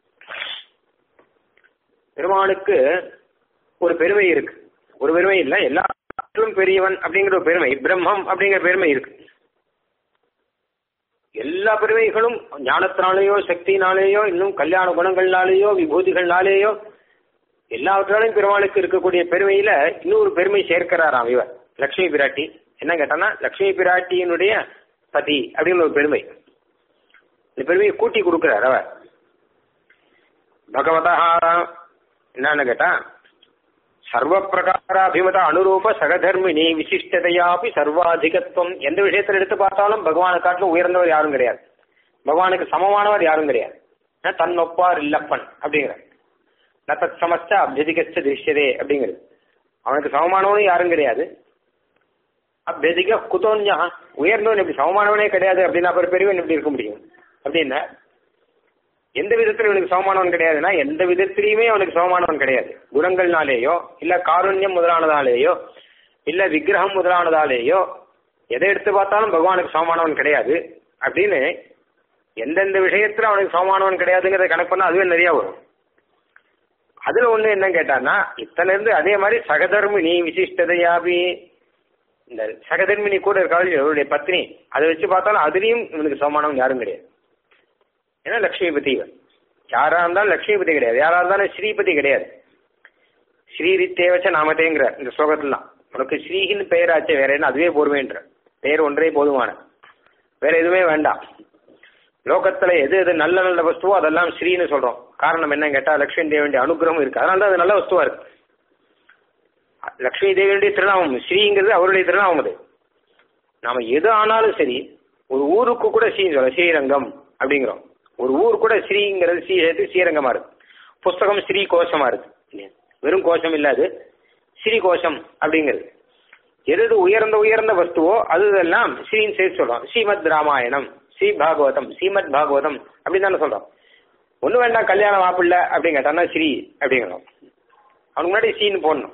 S1: பெருமானுக்கு ஒரு பெருமை இருக்கு ஒரு பெருமை இல்லை எல்லாத்திலும் பெரியவன் அப்படிங்கிற ஒரு பெருமை பிரம்மம் அப்படிங்கிற பெருமை இருக்கு எல்லா பெருமைகளும் ஞானத்தினாலேயோ சக்தினாலேயோ இன்னும் கல்யாண குணங்கள்னாலேயோ விபூதிகள்னாலேயோ எல்லாவற்றாலையும் பெருமாளுக்கு இருக்கக்கூடிய பெருமையில இன்னொரு பெருமை சேர்க்கிறாராம் இவர் லக்ஷ்மி பிராட்டி என்ன கேட்டானா லக்ஷ்மி பிராட்டியினுடைய பதி அப்படின்னு ஒரு பெருமை இந்த பெருமையை கூட்டி கொடுக்கிறார் அவர் பகவதா என்னன்னு கேட்டா சர்வ பிரகாராபிமத அனுரூப சகதர்மினி விசிஷ்டதையாபி சர்வாதிகத்துவம் எந்த விஷயத்தில் எடுத்து பார்த்தாலும் பகவானை காட்டிலும் உயர்ந்தவர் யாரும் கிடையாது பகவானுக்கு சமமானவர் யாரும் கிடையாது தன்னொப்பார் இல்லப்பன் அப்படிங்கிற நத்தத் சமஸ்த அபியதிகச்ச திருஷ்யதே அப்படிங்கிறது அவனுக்கு சமமானவனும் யாரும் கிடையாது அபியதிக குதோன்யா உயர்ந்தவன் எப்படி சமமானவனே கிடையாது அப்படின்னா அப்புறம் பெரியவன் எப்படி இருக்க முடியும் அப்படின்னா எந்த விதத்துல இவனுக்கு சமமானவன் கிடையாதுன்னா எந்த விதத்திலையுமே அவனுக்கு சமமானவன் கிடையாது குணங்கள்னாலேயோ இல்ல காருண்யம் முதலானதாலேயோ இல்ல விக்கிரகம் முதலானதாலேயோ எதை எடுத்து பார்த்தாலும் பகவானுக்கு சமமானவன் கிடையாது அப்படின்னு எந்தெந்த விஷயத்துல அவனுக்கு சமமானவன் கிடையாதுங்கிறத கணக்கு பண்ணா அதுவே நிறைய வரும் அதுல ஒண்ணு என்ன கேட்டான்னா இத்தனை இருந்து அதே மாதிரி சகதர்மினி விசிஷ்டதையாபி இந்த சகதர்மினி கூட இருக்காள் இவருடைய பத்னி அதை வச்சு பார்த்தாலும் அதுலயும் இவனுக்கு சமமானவன் யாரும் கிடையாது ஏன்னா லக்ஷ்மிபதி இவன் யாரா இருந்தாலும் லக்ஷ்மிபதி கிடையாது யாரா இருந்தாலும் ஸ்ரீபதி கிடையாது ஸ்ரீரித்தேவச்ச நாமதேங்கிற இந்த ஸ்லோகத்துல உனக்கு ஸ்ரீஹின்னு பெயராச்சே வேற என்ன அதுவே போர்வேன்ற பெயர் ஒன்றே போதுமான வேற எதுவுமே வேண்டாம் லோகத்துல எது எது நல்ல நல்ல வஸ்துவோ அதெல்லாம் ஸ்ரீன்னு சொல்றோம் காரணம் என்ன கேட்டா லக்ஷ்மி தேவியுடைய அனுகிரகம் இருக்கு அதனால தான் அது நல்ல வஸ்துவா இருக்கு லக்ஷ்மி தேவியுடைய திருநாமம் ஸ்ரீங்கிறது அவருடைய திருநாமம் அது நாம எது ஆனாலும் சரி ஒரு ஊருக்கு கூட ஸ்ரீ சொல்ல ஸ்ரீரங்கம் அப்படிங்கிறோம் ஒரு ஊர் கூட ஸ்ரீங்கிறது ஸ்ரீ சேர்த்து ஸ்ரீரங்கமா இருக்கு புஸ்தகம் ஸ்ரீ கோஷமா இருக்கு வெறும் கோஷம் இல்லாது ஸ்ரீ கோஷம் அப்படிங்கிறது எது எது உயர்ந்த உயர்ந்த வஸ்துவோ அது இதெல்லாம் ஸ்ரீன்னு சேர்த்து சொல்றோம் ஸ்ரீமத் ராமாயணம் ஸ்ரீ பாகவதம் ஸ்ரீமத் பாகவதம் அப்படின்னு தானே சொல்றோம் ஒண்ணு வேண்டாம் கல்யாணம் மாப்பிள்ள அப்படின்னு கேட்டான்னா ஸ்ரீ அப்படிங்கிறோம் அவனுக்கு முன்னாடி ஸ்ரீன்னு போடணும்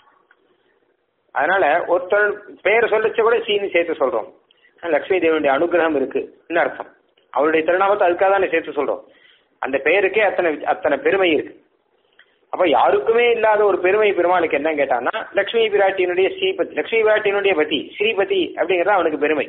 S1: அதனால ஒருத்தர் பெயர் சொல்லிச்ச கூட ஸ்ரீன்னு சேர்த்து சொல்றோம் லக்ஷ்மி தேவியுடைய அனுகிரகம் இருக்கு அர்த்தம் அவருடைய திருநாமத்தை அதுக்காக தானே சேர்த்து சொல்றோம் அந்த பெயருக்கே அத்தனை அத்தனை பெருமை இருக்கு அப்ப யாருக்குமே இல்லாத ஒரு பெருமை பெருமாளுக்கு என்ன கேட்டான்னா லக்ஷ்மி பிராட்டியினுடைய ஸ்ரீபதி லக்ஷ்மி பிராட்டியினுடைய பதி ஸ்ரீபதி அப்படிங்கிறது அவனுக்கு பெருமை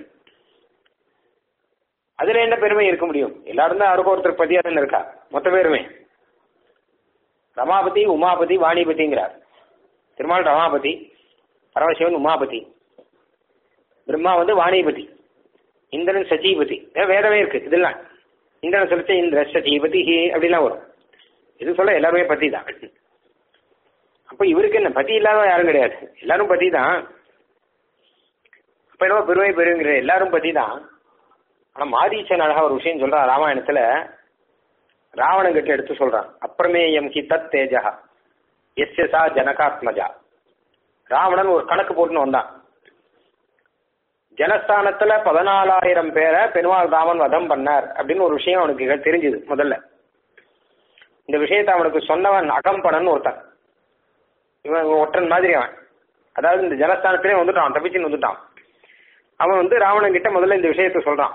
S1: அதுல என்ன பெருமை இருக்க முடியும் எல்லாரும் தான் யாருக்கும் ஒருத்தர் பதியா தானே இருக்கா மொத்த பேருமே ரமாபதி உமாபதி வாணிபதிங்கிறார் திருமால் ரமாபதி பரமசிவன் உமாபதி பிரம்மா வந்து வாணிபதி இந்திரன் சஜீபதி வேறவே இருக்கு இதெல்லாம் இந்திரன் சொல்லிச்ச இந்திர சஜீபதி அப்படிலாம் வரும் இது சொல்ல எல்லாருமே பத்தி தான் அப்ப இவருக்கு என்ன பதி இல்லாத யாரும் கிடையாது எல்லாரும் பத்தி தான் அப்ப என்னவோ பெருமை பெருங்கிற எல்லாரும் பத்தி தான் ஆனா மாரீச்சன் அழகா ஒரு விஷயம் சொல்றான் ராமாயணத்துல ராவணன் கிட்ட எடுத்து சொல்றான் அப்பிரமேயம் ஹி தத் தேஜா எஸ் சா ஜனகாத்மஜா ராவணன் ஒரு கணக்கு போட்டுன்னு வந்தான் ஜனஸ்தானத்துல பதினாலாயிரம் பேரை பெருமாள் ராமன் வதம் பண்ணார் அப்படின்னு ஒரு விஷயம் அவனுக்கு தெரிஞ்சுது முதல்ல இந்த விஷயத்தை அவனுக்கு சொன்னவன் அகம்பனன் ஒருத்தன் இவன் ஒற்றன் மாதிரி அவன் அதாவது இந்த ஜனஸ்தானத்திலே வந்துட்டான் தப்பிச்சுன்னு வந்துட்டான் அவன் வந்து ராவணன் கிட்ட முதல்ல இந்த விஷயத்த சொல்றான்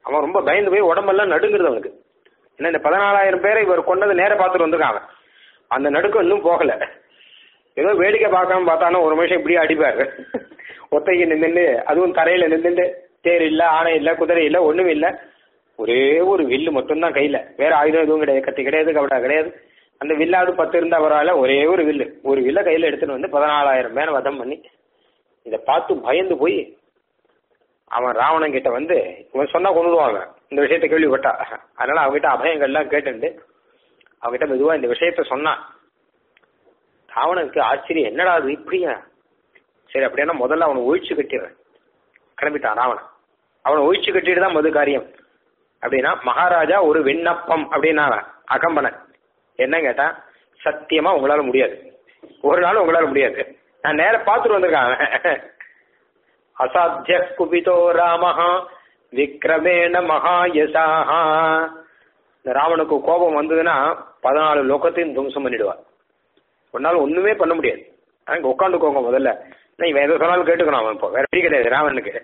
S1: அவன் ரொம்ப பயந்து போய் உடம்பெல்லாம் நடுங்குறது அவனுக்கு ஏன்னா இந்த பதினாலாயிரம் பேரை இவர் கொண்டது நேர பார்த்துட்டு வந்திருக்கான் அவன் அந்த நடுக்கம் இன்னும் போகல ஏதோ வேடிக்கை பார்க்காம பார்த்தானோ ஒரு மனுஷன் இப்படியே அடிப்பாரு ஒத்தைக்கு நின்றுட்டு அதுவும் தரையில நின்றுட்டு தேர் இல்ல ஆணை இல்ல குதிரை இல்ல ஒண்ணும் இல்ல ஒரே ஒரு வில்லு மட்டும்தான் கையில வேற ஆயுதம் எதுவும் கிடையாது கத்தி கிடையாது கபடா கிடையாது அந்த வில்லாவது பத்து இருந்தா பரவாயில்ல ஒரே ஒரு வில்லு ஒரு வில்ல கையில எடுத்துட்டு வந்து பதினாலாயிரம் பேரை வதம் பண்ணி இதை பார்த்து பயந்து போய் அவன் ராவணன் கிட்ட வந்து இவன் சொன்னா கொண்டுடுவாங்க இந்த விஷயத்த கேள்விப்பட்டா அதனால அவங்ககிட்ட அபயங்கள்லாம் கேட்டுண்டு அவங்ககிட்ட மெதுவா இந்த விஷயத்த சொன்னான் ராவணனுக்கு ஆச்சரியம் என்னடா அது இப்படியா சரி அப்படின்னா முதல்ல அவனை ஒழிச்சு கட்டிடுறேன் கிளம்பிட்டான் ராவணன் அவனை ஒழிச்சு கட்டிட்டு தான் மது காரியம் அப்படின்னா மகாராஜா ஒரு விண்ணப்பம் அப்படின்னா அகம்பனன் என்ன கேட்டா சத்தியமா உங்களால முடியாது ஒரு நாள் உங்களால முடியாது நான் நேர பார்த்துட்டு வந்திருக்கேன் அவன். அசாத்திய குபிதோ ராமஹா விக்ரமேண மகாயசாஹா இந்த ராவனுக்கு கோபம் வந்ததுன்னா பதினாலு லோகத்தையும் துவம்சம் பண்ணிடுவா உன்னால ஒண்ணுமே பண்ண முடியாது அங்க உட்காந்துக்கோங்க முதல்ல நான் இவன் எதை சொன்னாலும் கேட்டுக்கணும் அவன் இப்போ வேற வழி கிடையாது ராவனுக்கு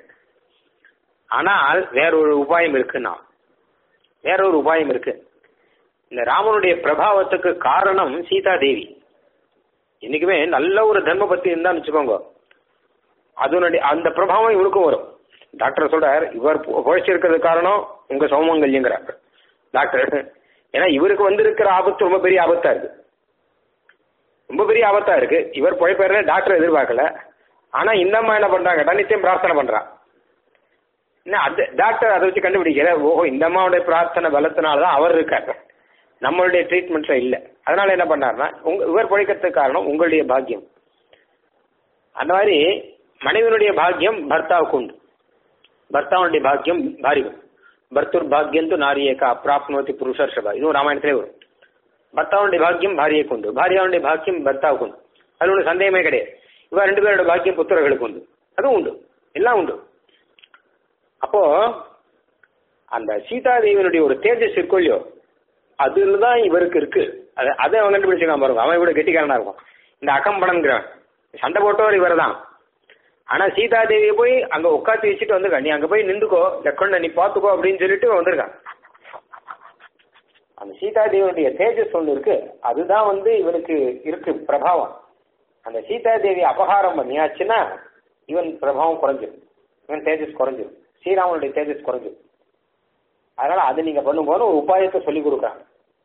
S1: ஆனால் வேற ஒரு உபாயம் இருக்குன்னா வேற ஒரு உபாயம் இருக்கு இந்த ராமனுடைய பிரபாவத்துக்கு காரணம் சீதா தேவி என்னைக்குமே நல்ல ஒரு தர்ம பத்தி இருந்தான்னு வச்சுக்கோங்க அதனுடைய அந்த பிரபாவம் இவருக்கும் வரும் டாக்டர் சொல்றார் இவர் புழைச்சிருக்கிறது காரணம் உங்க சௌமங்கல்யங்கிறார் டாக்டர் ஏன்னா இவருக்கு வந்திருக்கிற ஆபத்து ரொம்ப பெரிய ஆபத்தா இருக்கு ரொம்ப பெரிய ஆபத்தா இருக்கு இவர் புழைப்பாரு டாக்டர் எதிர்பார்க்கல ஆனா இந்த அம்மா என்ன பண்றாங்க நித்தியம் பிரார்த்தனை பண்றா என்ன அது டாக்டர் அதை வச்சு கண்டுபிடிக்கல ஓஹோ இந்த அம்மாவுடைய பிரார்த்தனை பலத்தினால தான் அவர் இருக்காரு நம்மளுடைய ட்ரீட்மெண்ட்ல இல்ல அதனால என்ன பண்ணாருன்னா உங்க இவர் பிழைக்கிறதுக்கு காரணம் உங்களுடைய பாக்கியம் அந்த மாதிரி மனைவியினுடைய பாக்கியம் பர்த்தாவுக்கு உண்டு பர்த்தாவுடைய பாக்கியம் பாரிகம் பர்த்துர் பாக்கியம் து நாரியேக்கா பிராப்னோதி புருஷர்ஷபா இதுவும் ராமாயணத்திலே வரும் பர்த்தாவுடைய பாக்கியம் பாரியைக்கு உண்டு பாரியாவுடைய பாக்கியம் பர்த்தாவுக்கு உண்டு அது ஒன்றும் சந்தேகமே கிடையாது இவ ரெண்டு பேரோட பாக்கியம் புத்திரர்களுக்கு உண்டு அதுவும் உண்டு எல்லாம் உண்டு அப்போ அந்த சீதாதேவியனுடைய ஒரு தேஜஸ் இருக்கோ இல்லையோ அதுல தான் இவருக்கு இருக்கு அது அதை அவன் கண்டுபிடிச்சிருக்கான் பாருங்க அவன் இவ்வளவு கெட்டிக்காரனா இருக்கும் இந்த அகம்படம்ங்கிறவன் சண்டை போட்டவர் இவர் தான் ஆனா சீதாதேவியை போய் அங்க உட்காந்து வச்சுட்டு வந்திருக்கான் நீ அங்க போய் நின்றுக்கோ லெக்கண்ண நீ பாத்துக்கோ அப்படின்னு சொல்லிட்டு வந்திருக்கான் அந்த சீதாதேவியுடைய தேஜஸ் ஒன்று இருக்கு அதுதான் வந்து இவனுக்கு இருக்கு பிரபாவம் அந்த சீதாதேவி அபகாரம் பண்ணியாச்சுன்னா இவன் பிரபாவம் குறைஞ்சிடும் இவன் தேஜஸ் குறைஞ்சிடும் ஸ்ரீராமனுடைய தேஜஸ் குறைஞ்சிடும் அதனால அது நீங்க பண்ணும்போது ஒரு உபாயத்தை சொல்லி கொடுக்குறாங்க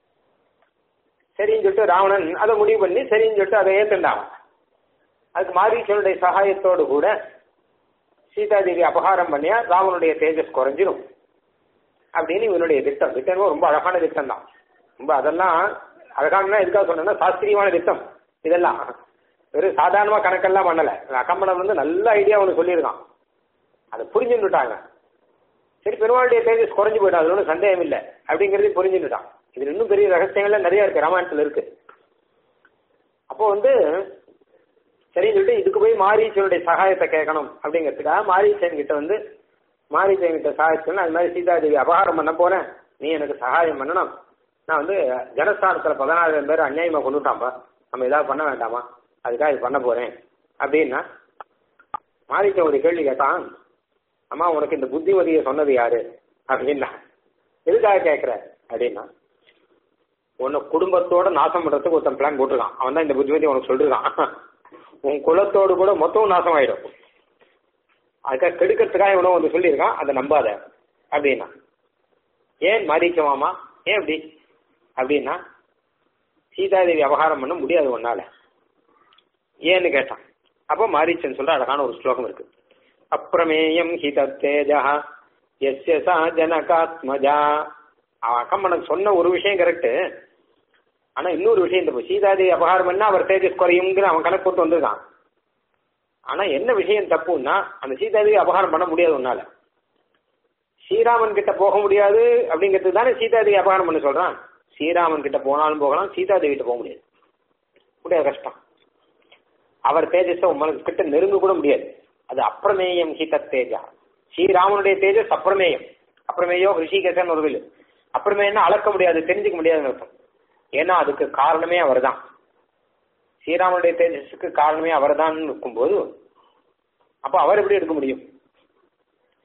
S1: சரின்னு சொல்லிட்டு ராவணன் அதை முடிவு பண்ணி சரின்னு சொல்லிட்டு அதை ஏத்துண்டான் அதுக்கு மாரீசனுடைய சகாயத்தோடு கூட சீதாதேவி அபகாரம் பண்ணியா ராவனுடைய தேஜஸ் குறைஞ்சிரும் அப்படின்னு இவனுடைய திட்டம் திட்டம் ரொம்ப அழகான திட்டம் தான் ரொம்ப அதெல்லாம் அழகான எதுக்காக சொன்னா சாஸ்திரியமான திட்டம் இதெல்லாம் வெறும் சாதாரணமா கணக்கெல்லாம் பண்ணல அக்கம்படம் வந்து நல்ல ஐடியா ஒன்று சொல்லியிருக்கான் அதை புரிஞ்சுட்டாங்க சரி பெருமாளுடைய தேஜஸ் குறைஞ்சு போயிடும் அதுல ஒன்றும் சந்தேகம் இல்லை அப்படிங்கிறது புரிஞ்சுட்டான் இது இன்னும் பெரிய ரகசியங்கள்லாம் நிறைய இருக்கு ராமாயணத்துல இருக்கு அப்போ வந்து சரின்னு சொல்லிட்டு இதுக்கு போய் மாரீச்சனுடைய சகாயத்தை கேட்கணும் அப்படிங்கிறதுக்காக மாரீச்சன் கிட்ட வந்து மாரீச்சன் கிட்ட சகாயத்துன்னு அது மாதிரி சீதாதேவி அபகாரம் பண்ண போறேன் நீ எனக்கு சகாயம் பண்ணணும் நான் வந்து ஜனஸ்தானத்துல பதினாயிரம் பேர் அநியாயமா கொண்டுட்டாம்பா நம்ம ஏதாவது பண்ண வேண்டாமா அதுக்காக இது பண்ண போறேன் அப்படின்னா மாரீச்சன் ஒரு கேள்வி கேட்டான் அம்மா உனக்கு இந்த புத்திமதியை சொன்னது யாரு அப்படின்னா எதுக்காக கேட்கிற அப்படின்னா உன்னை குடும்பத்தோட நாசம் பண்றதுக்கு ஒருத்தன் பிளான் போட்டிருக்கான் அவன் தான் இந்த புத்திமதி உனக்கு சொல்லிருக்கான் உன் குலத்தோடு கூட மொத்தம் நாசம் ஆயிடும் அதுக்காக கெடுக்கிறதுக்காக இவனும் வந்து சொல்லியிருக்கான் அதை நம்பாத அப்படின்னா ஏன் மாரீச்சமாமா ஏன் அப்படி அப்படின்னா சீதாதேவி அபகாரம் பண்ண முடியாது உன்னால ஏன்னு கேட்டான் அப்போ மாரீச்சன் சொல்ற அழகான ஒரு ஸ்லோகம் இருக்கு அப்பிரமேயம் ஹி தத்தேஜா எஸ்ய சா ஜனகாத்மஜா அவன் அக்கம்மனுக்கு சொன்ன ஒரு விஷயம் கரெக்டு ஆனா இன்னொரு விஷயம் இந்த சீதாதேவி அபகாரம் பண்ணா அவர் தேஜஸ் குறையுங்கிற அவன் கணக்கு போட்டு வந்திருக்கான் ஆனா என்ன விஷயம் தப்புன்னா அந்த சீதாதேவி அபகாரம் பண்ண முடியாது உன்னால ஸ்ரீராமன் கிட்ட போக முடியாது அப்படிங்கிறது தானே சீதாதேவி அபகாரம் பண்ண சொல்றான் ஸ்ரீராமன் கிட்ட போனாலும் போகலாம் சீதாதேவி கிட்ட போக முடியாது முடியாது கஷ்டம் அவர் தேஜஸை உங்களுக்கு கிட்ட நெருங்க கூட முடியாது அது அப்பிரமேயம் ஹித தேஜா ஸ்ரீராமனுடைய தேஜஸ் அப்பிரமேயம் அப்பிரமேயோ ரிஷிகேசன் ஒரு வில் அப்பிரமேயம்னா அளக்க முடியாது தெரிஞ்சுக்க முடியாதுன்னு அர்த்தம் ஏன்னா அதுக்கு காரணமே அவர் தான் ஸ்ரீராமனுடைய தேஜஸுக்கு காரணமே அவர் தான் இருக்கும்போது அப்போ அவர் எப்படி எடுக்க முடியும்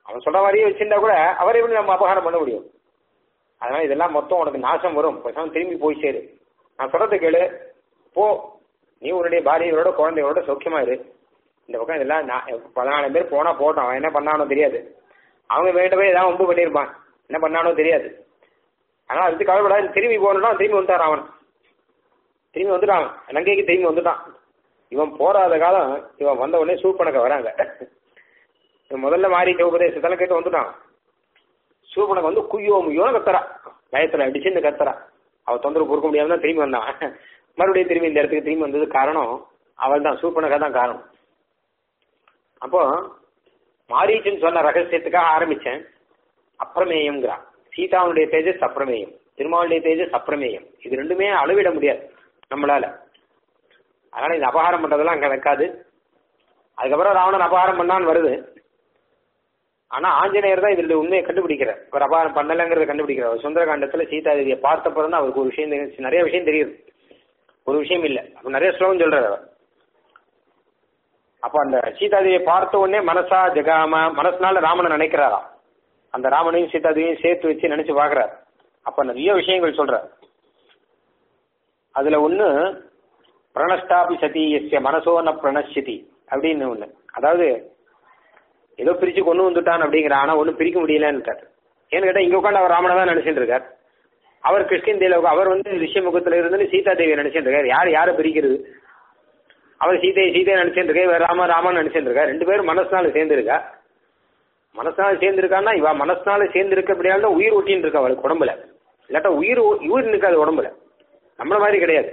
S1: அவன் சொல்ற மாதிரியே வச்சிருந்தா கூட அவரை எப்படி நம்ம அபகாரம் பண்ண முடியும் அதனால இதெல்லாம் மொத்தம் உனக்கு நாசம் வரும் பேசாம திரும்பி போய் சேரு நான் சொல்றது கேளு போ நீ உன்னுடைய பாரியரோட குழந்தையோட சௌக்கியமா இரு இந்த பக்கம் இதெல்லாம் நான் பதினாலு பேர் போனா போட்டோம் அவன் என்ன பண்ணானோ தெரியாது அவங்க வேண்டவே ஏதாவது ஒம்பு பண்ணியிருப்பான் என்ன பண்ணானோ தெரியாது ஆனால் அதுக்கு கவலைப்படாது திரும்பி போகணும்னா திரும்பி வந்துட்டான் அவன் திரும்பி வந்துட்டான் லங்கைக்கு திரும்பி வந்துட்டான் இவன் போராத காலம் இவன் வந்த உடனே சூப்பனக்க வராங்க இவன் முதல்ல மாறிட்ட உபதேசத்தெல்லாம் கேட்டு வந்துட்டான் சூப்பனக்கு வந்து குய்யோ முய்யோன்னு கத்துறா பயத்துல அடிச்சுன்னு கத்துறா அவ தொந்தரவு பொறுக்க முடியாம தான் திரும்பி வந்தான் மறுபடியும் திரும்பி இந்த இடத்துக்கு திரும்பி வந்தது காரணம் அவள் தான் சூப்பனக்கா தான் காரணம் அப்போ மாரீச்சுன்னு சொன்ன ரகசியத்துக்காக ஆரம்பிச்சேன் அப்பிரமேயம்ங்கிறான் சீதாவுடைய தேஜஸ் அப்பிரமேயம் திருமாவுடைய தேஜஸ் அப்பிரமேயம் இது ரெண்டுமே அளவிட முடியாது நம்மளால அதனால இந்த அபகாரம் பண்றதெல்லாம் அங்க வைக்காது அதுக்கப்புறம் ராவணன் அபகாரம் பண்ணான்னு வருது ஆனா ஆஞ்சநேயர் தான் இதுல உண்மையை கண்டுபிடிக்கிறார் ஒரு அபகாரம் பண்ணலங்கிறத கண்டுபிடிக்கிறார் சுந்தரகாண்டத்துல சீதாதேவியை பார்த்தப்பறம் தான் அவருக்கு ஒரு விஷயம் தெரியுது. நிறைய விஷயம் தெரியுது ஒரு விஷயம் இல்ல அப்ப நிறைய ஸ்லோகம் சொல்றாரு அவர் அப்ப அந்த சீதாதேவியை பார்த்த உடனே மனசா ஜெகாம மனசுனால ராமனை நினைக்கிறாராம் அந்த ராமனையும் சீதாதேவியும் சேர்த்து வச்சு நினைச்சு பாக்குறாரு அப்ப நிறைய விஷயங்கள் சொல்றார் அதுல ஒண்ணு பிரணஷ்டாபி சதி எஸ்ய மனசோ ந பிரணஷ்யதி அப்படின்னு ஒண்ணு அதாவது ஏதோ பிரிச்சு கொண்டு வந்துட்டான் அப்படிங்கிற ஆனா ஒன்றும் பிரிக்க முடியலன்னு ஏன்னு கேட்டா இங்க உட்காந்து அவர் ராமனை தான் நினைச்சிட்டு இருக்கார் அவர் கிருஷ்ணந்தேல அவர் வந்து ரிஷிமுகத்துல இருந்து சீதா தேவியை நினைச்சிட்டு இருக்காரு யார் யாரை பிரிக்கிறது அவர் சீதையை சீதையை நினைச்சிட்டு இருக்கா இவர் ராம ராமன் நினைச்சிட்டு இருக்கா ரெண்டு பேரும் மனசுனால சேர்ந்துருக்கா மனசுனால சேர்ந்துருக்கான்னா இவ மனசுனால சேர்ந்து இருக்கப்படியால உயிர் ஒட்டின்னு இருக்கா அவளுக்கு உடம்புல இல்லாட்டா உயிர் ஒ- உயிர் நிற்காது உடம்புல நம்மள மாதிரி கிடையாது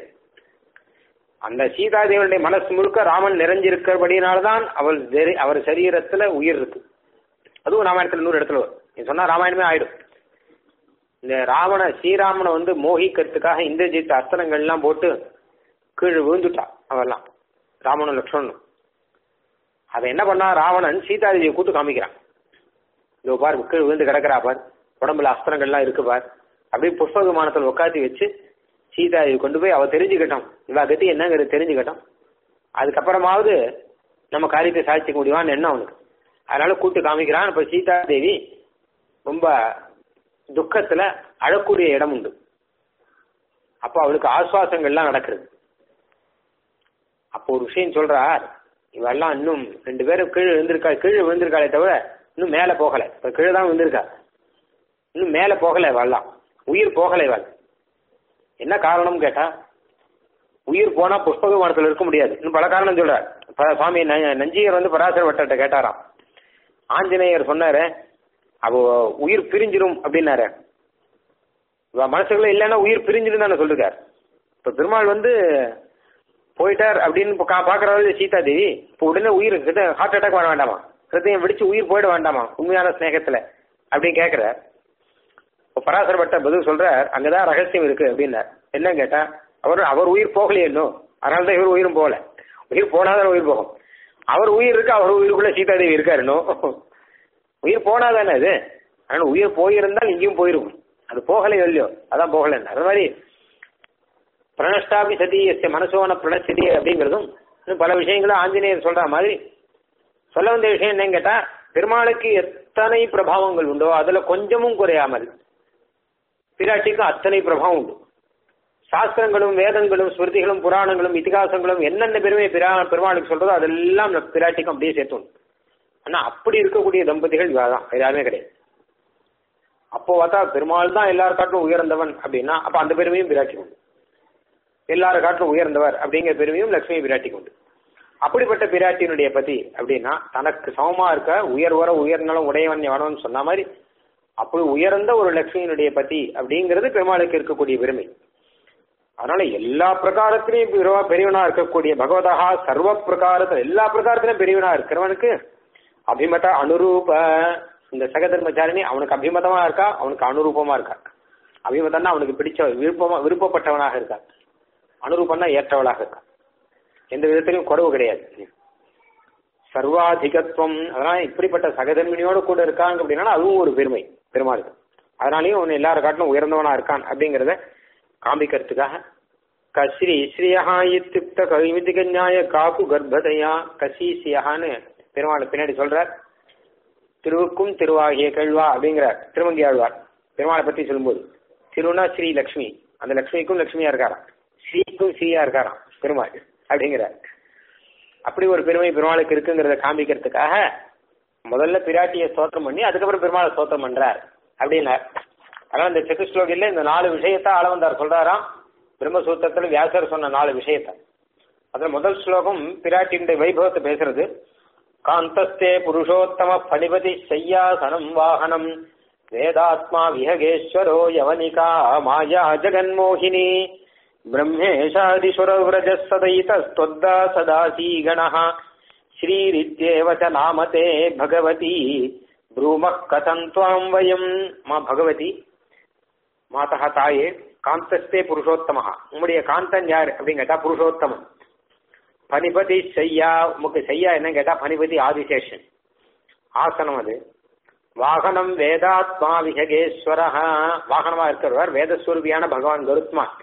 S1: அந்த சீதாதேவனுடைய மனசு முழுக்க ராமன் நிறைஞ்சிருக்கிறபடினால்தான் அவள் தெரி- அவர் சரீரத்துல உயிர் இருக்கு அதுவும் ராமாயணத்துல நூறு இடத்துல வரும் நீ சொன்னா ராமாயணமே ஆயிடும் இந்த ராவண ஸ்ரீராமனை வந்து மோகிக்கிறதுக்காக இந்திரஜித் அஸ்திரங்கள் எல்லாம் போட்டு கீழே விழுந்துட்டா அவெல்லாம் ராமனும் லக்ஷ்மணனும் அதை என்ன பண்ணா ராவணன் சீதாதேவியை கூட்டு காமிக்கிறான் இதோ பார் கீழே விழுந்து கிடக்கிறா பார் உடம்புல அஸ்திரங்கள்லாம் இருக்கு பார் அப்படியே புஷ்ப விமானத்தில் உட்காந்து வச்சு சீதாதேவி கொண்டு போய் அவ தெரிஞ்சுக்கட்டும் இவ கத்தி என்னங்கிறது தெரிஞ்சுக்கட்டும் அதுக்கப்புறமாவது நம்ம காரியத்தை சாதிச்சுக்க முடியுமான்னு என்ன அவனுக்கு அதனால கூட்டு காமிக்கிறான் இப்ப சீதாதேவி ரொம்ப துக்கத்துல அழக்கூடிய இடம் உண்டு அப்போ அவளுக்கு ஆசுவாசங்கள்லாம் நடக்கிறது அப்போ ஒரு விஷயம் சொல்றார் இவெல்லாம் இன்னும் ரெண்டு பேரும் கீழே விழுந்திருக்கா கீழே விழுந்திருக்காளே தவிர இன்னும் மேலே போகல இப்ப கீழே தான் விழுந்திருக்கா இன்னும் மேலே போகல இவெல்லாம் உயிர் போகல இவள் என்ன காரணம் கேட்டா உயிர் போனா புஷ்பக விமானத்துல இருக்க முடியாது இன்னும் பல காரணம் சொல்றார் ப- சுவாமி ந- நஞ்சியர் வந்து பராசர வட்டத்தை கேட்டாராம் ஆஞ்சநேயர் சொன்னாரு அவ உயிர் பிரிஞ்சிரும் அப்படின்னாரு இவ மனசுக்குள்ள இல்லைன்னா உயிர் பிரிஞ்சிரும் தானே சொல்லிருக்கார் இப்ப பெருமாள் வந்து போயிட்டார் அப்படின்னு இப்ப கா- பாக்குறாரு சீதா தேவி இப்ப உடனே உயிர் கிட்ட ஹார்ட் அட்டாக் வர வேண்டாமா ஹிருதயம் வெடிச்சு உயிர் போயிட வேண்டாமா உண்மையான ஸ்நேகத்துல அப்படின்னு கேக்குறார் இப்ப பராசர பட்ட பதில் சொல்றார் அங்கதான் ரகசியம் இருக்கு அப்படின்னார் என்ன கேட்டா அவர் அவர் உயிர் போகலையே இன்னும் அதனால தான் இவர் உயிரும் போகல உயிர் போனாதான் உயிர் போகும் அவர் உயிர் இருக்கு அவர் உயிருக்குள்ள சீதாதேவி இருக்காரு இன்னும் உயிர் போனாதானே அது அதனால உயிர் போயிருந்தால் இங்கேயும் போயிருக்கும் அது போகலையோ இல்லையோ அதான் போகல அது மாதிரி பிரணஷ்டாபி சதி எஸ்ய மனசோன பிரணசதி அப்படிங்கிறதும் இன்னும் பல விஷயங்களும் ஆஞ்சநேயர் சொல்ற மாதிரி சொல்ல வந்த விஷயம் என்னன்னு கேட்டா பெருமாளுக்கு எத்தனை பிரபாவங்கள் உண்டோ அதுல கொஞ்சமும் குறையாமல் பிராட்டிக்கு அத்தனை பிரபாவம் உண்டு சாஸ்திரங்களும் வேதங்களும் ஸ்மிருதிகளும் புராணங்களும் இதிகாசங்களும் என்னென்ன பெருமை பிரா பெருமாளுக்கு சொல்றதோ அதெல்லாம் நம்ம பிராட்டிக்கும் அப்படியே சேர்த்து உண்டு ஆனா அப்படி இருக்கக்கூடிய தம்பதிகள் இவாதான் வேற யாருமே கிடையாது அப்போ பார்த்தா பெருமாள் தான் எல்லாரும் காட்டிலும் உயர்ந்தவன் அப்படின்னா அப்ப அந்த பெருமையும் பிராட்டிக்கு உண்டு எல்லாரும் காட்டிலும் உயர்ந்தவர் அப்படிங்கிற பெருமையும் லட்சுமி பிராட்டிக்கு உண்டு அப்படிப்பட்ட பிராட்டியினுடைய பதி அப்படின்னா தனக்கு சமமா இருக்க உயர்வர உயர்நலம் உடையவன் எவனவன் சொன்ன மாதிரி அப்படி உயர்ந்த ஒரு லட்சுமியினுடைய பதி அப்படிங்கிறது பெருமாளுக்கு இருக்கக்கூடிய பெருமை அதனால எல்லா பிரகாரத்திலையும் பெரிய- பெரியவனா இருக்கக்கூடிய பகவதா சர்வ பிரகாரத்துல எல்லா பிரகாரத்திலும் பெரியவனா இருக்கிறவனுக்கு அபிமத அனுரூப இந்த சகதர்மச்சாரிணி அவனுக்கு அபிமதமா இருக்கா அவனுக்கு அனுரூபமா இருக்கா அபிமதம்னா அவனுக்கு பிடிச்ச விருப்பமா விருப்பப்பட்டவனாக இருக்கா அனுரூபம்னா ஏற்றவளாக இருக்கா எந்த விதத்திலையும் குறவு கிடையாது சர்வாதிகத்துவம் அதனால இப்படிப்பட்ட சகதர்மினியோட கூட இருக்காங்க அப்படின்னா அதுவும் ஒரு பெருமை பெருமாளுக்கு அதனாலயும் அவன் எல்லார காட்டிலும் உயர்ந்தவனா இருக்கான் அப்படிங்கறத காமிக்கிறதுக்காக கஸ்ரீ ஸ்ரீயா இத்தியுக்த கவிமிதிக நியாய காப்பு கர்ப்பதையா கசி சியஹான்னு பெருமாள் பின்னாடி சொல்றார் திருவுக்கும் திருவாகிய கேள்வா அப்படிங்கிறார் திருமங்கி ஆழ்வார் பெருமாளை பத்தி சொல்லும்போது திருனா ஸ்ரீ லக்ஷ்மி அந்த லக்ஷ்மிக்கும் லக்ஷ்மியா இருக்காராம் ஸ்ரீக்கும் ஸ்ரீயா இருக்காராம் பெருமாள் அப்படிங்கிறார் அப்படி ஒரு பெருமை பெருமாளுக்கு இருக்குங்கிறத காமிக்கிறதுக்காக முதல்ல பிராட்டியை ஸ்தோத்திரம் பண்ணி அதுக்கப்புறம் பெருமாளை ஸ்தோத்திரம் பண்றார் அப்படின்னார் அதனால இந்த சதுஸ்லோகில இந்த நாலு விஷயத்த ஆளவந்தார் சொல்றாராம் பிரம்மசூத்திரத்துல வியாசர் சொன்ன நாலு விஷயத்த அதுல முதல் ஸ்லோகம் பிராட்டியினுடைய வைபவத்தை பேசுறது காந்தஸ்தே புருஷோத்தம பணிபதி சையாசனம் வாகனம் வேதாத்மா விஹகேஸ்வரோ யவனிகா மாயா ஜெகன்மோகினி ब्रह्मेशादिशुरव्रज सदैतस्त्वद्दा सदासी गणः श्रीरित्येव च नामते भगवती ब्रूमः कथम् त्वाम् वयम् மா பகவதி மாதா தாயே காந்தஸ்தே புருஷோத்தமஹா உம்முடைய காந்தன் யார் அப்படின்னு கேட்டா புருஷோத்தமன் பனிபதி செய்யா உமக்கு செய்யா என்ன கேட்டா பனிபதி ஆதிசேஷன் ஆசனம் அது வாகனம் வேதாத்மா விஹகேஸ்வரஹ வாகனமா இருக்கிறவர் வேதஸ்வரூபியான பகவான் கருத்மான்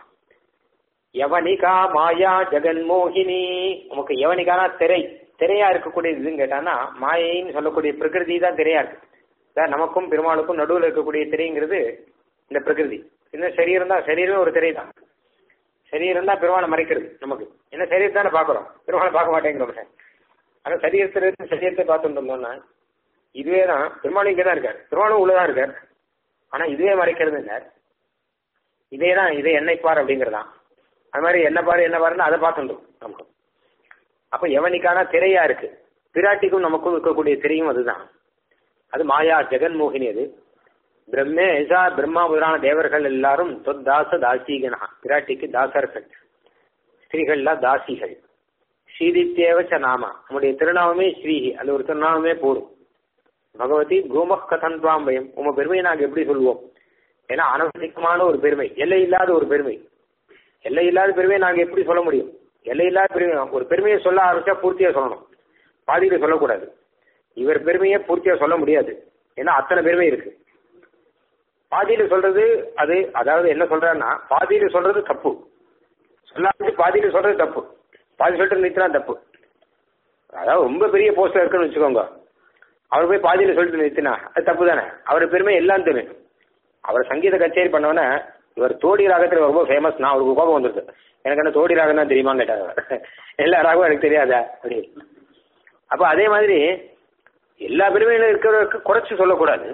S1: யவனிகா மாயா ஜெகன்மோகினி உமக்கு யவனிகானா திரை திரையா இருக்கக்கூடிய இதுன்னு கேட்டானா மாயைன்னு சொல்லக்கூடிய பிரகிருதி தான் திரையா இருக்கு அதான் நமக்கும் பெருமாளுக்கும் நடுவில் இருக்கக்கூடிய திரைங்கிறது இந்த பிரகிருதி இன்னும் சரீரம் தான் சரீரமே ஒரு திரை தான் சரீரம் தான் பெருமாளை மறைக்கிறது நமக்கு என்ன சரீரத்தை தானே பார்க்குறோம் பெருமாளை பார்க்க மாட்டேங்கிறோம் ஆனால் சரீரத்தில் சரீரத்தை பார்த்துட்டு இருந்தோம்னா இதுவே தான் பெருமாளும் இங்கே தான் இருக்கார் பெருமாளும் உள்ளதான் இருக்கார் ஆனால் இதுவே மறைக்கிறது இல்லை இதே தான் இதே என்னை பார் அப்படிங்கிறதான் அது மாதிரி என்ன பாரு என்ன பாருன்னு அதை பார்த்துட்டோம் நமக்கு அப்ப எவனிக்கான திரையா இருக்கு பிராட்டிக்கும் நமக்கும் இருக்கக்கூடிய திரையும் அதுதான் அது மாயா ஜெகன்மோகினி அது பிரம்மேஷா பிரம்மா முதலான தேவர்கள் எல்லாரும் தொத்தாச தாசீகனா பிராட்டிக்கு தாசர்கள் ஸ்திரீகள்லாம் தாசிகள் ஸ்ரீதித்யேவச்ச நாமா நம்முடைய திருநாமமே ஸ்ரீஹி அது ஒரு திருநாமமே போடும் பகவதி பூமக் கதன் துவாம் பயம் உங்க பெருமையை நாங்கள் எப்படி சொல்லுவோம் ஏன்னா அனவசிக்கமான ஒரு பெருமை எல்லை இல்லாத ஒரு பெருமை எல்லை இல்லாத பெருமையை நாங்கள் எப்படி சொல்ல முடியும் எல்லை இல்லாத பெருமை ஒரு பெருமையை சொல்ல ஆரம்பிச்சா பூர்த்தியா சொல்லணும் பாதியில சொல்லக்கூடாது இவர் பெருமையை பூர்த்தியா சொல்ல முடியாது ஏன்னா அத்தனை பெருமை இருக்கு பாதியில சொல்றது அது அதாவது என்ன சொல்றாருன்னா பாதியில சொல்றது தப்பு சொல்லாச்சு பாதியில சொல்றது தப்பு பாதி சொல்லிட்டு நிறுத்தினா தப்பு அதாவது ரொம்ப பெரிய போஸ்டர் இருக்குன்னு வச்சுக்கோங்க அவர் போய் பாதியில சொல்லிட்டு நிறுத்தினா அது தப்பு தானே அவர் பெருமை எல்லாம் தெரியும் அவர் சங்கீத கச்சேரி பண்ணவன இவர் தோடி ராகத்துல ரொம்ப ஃபேமஸ் நான் அவருக்கு கோபம் வந்துருக்கு எனக்கு என்ன தோடி ராகம் தான் தெரியுமான்னு கேட்டாங்க எல்லா ராகவும் எனக்கு தெரியாதா அப்படி அப்போ அதே மாதிரி எல்லா பெருமையிலும் இருக்கிறவருக்கு குறைச்சு சொல்லக்கூடாது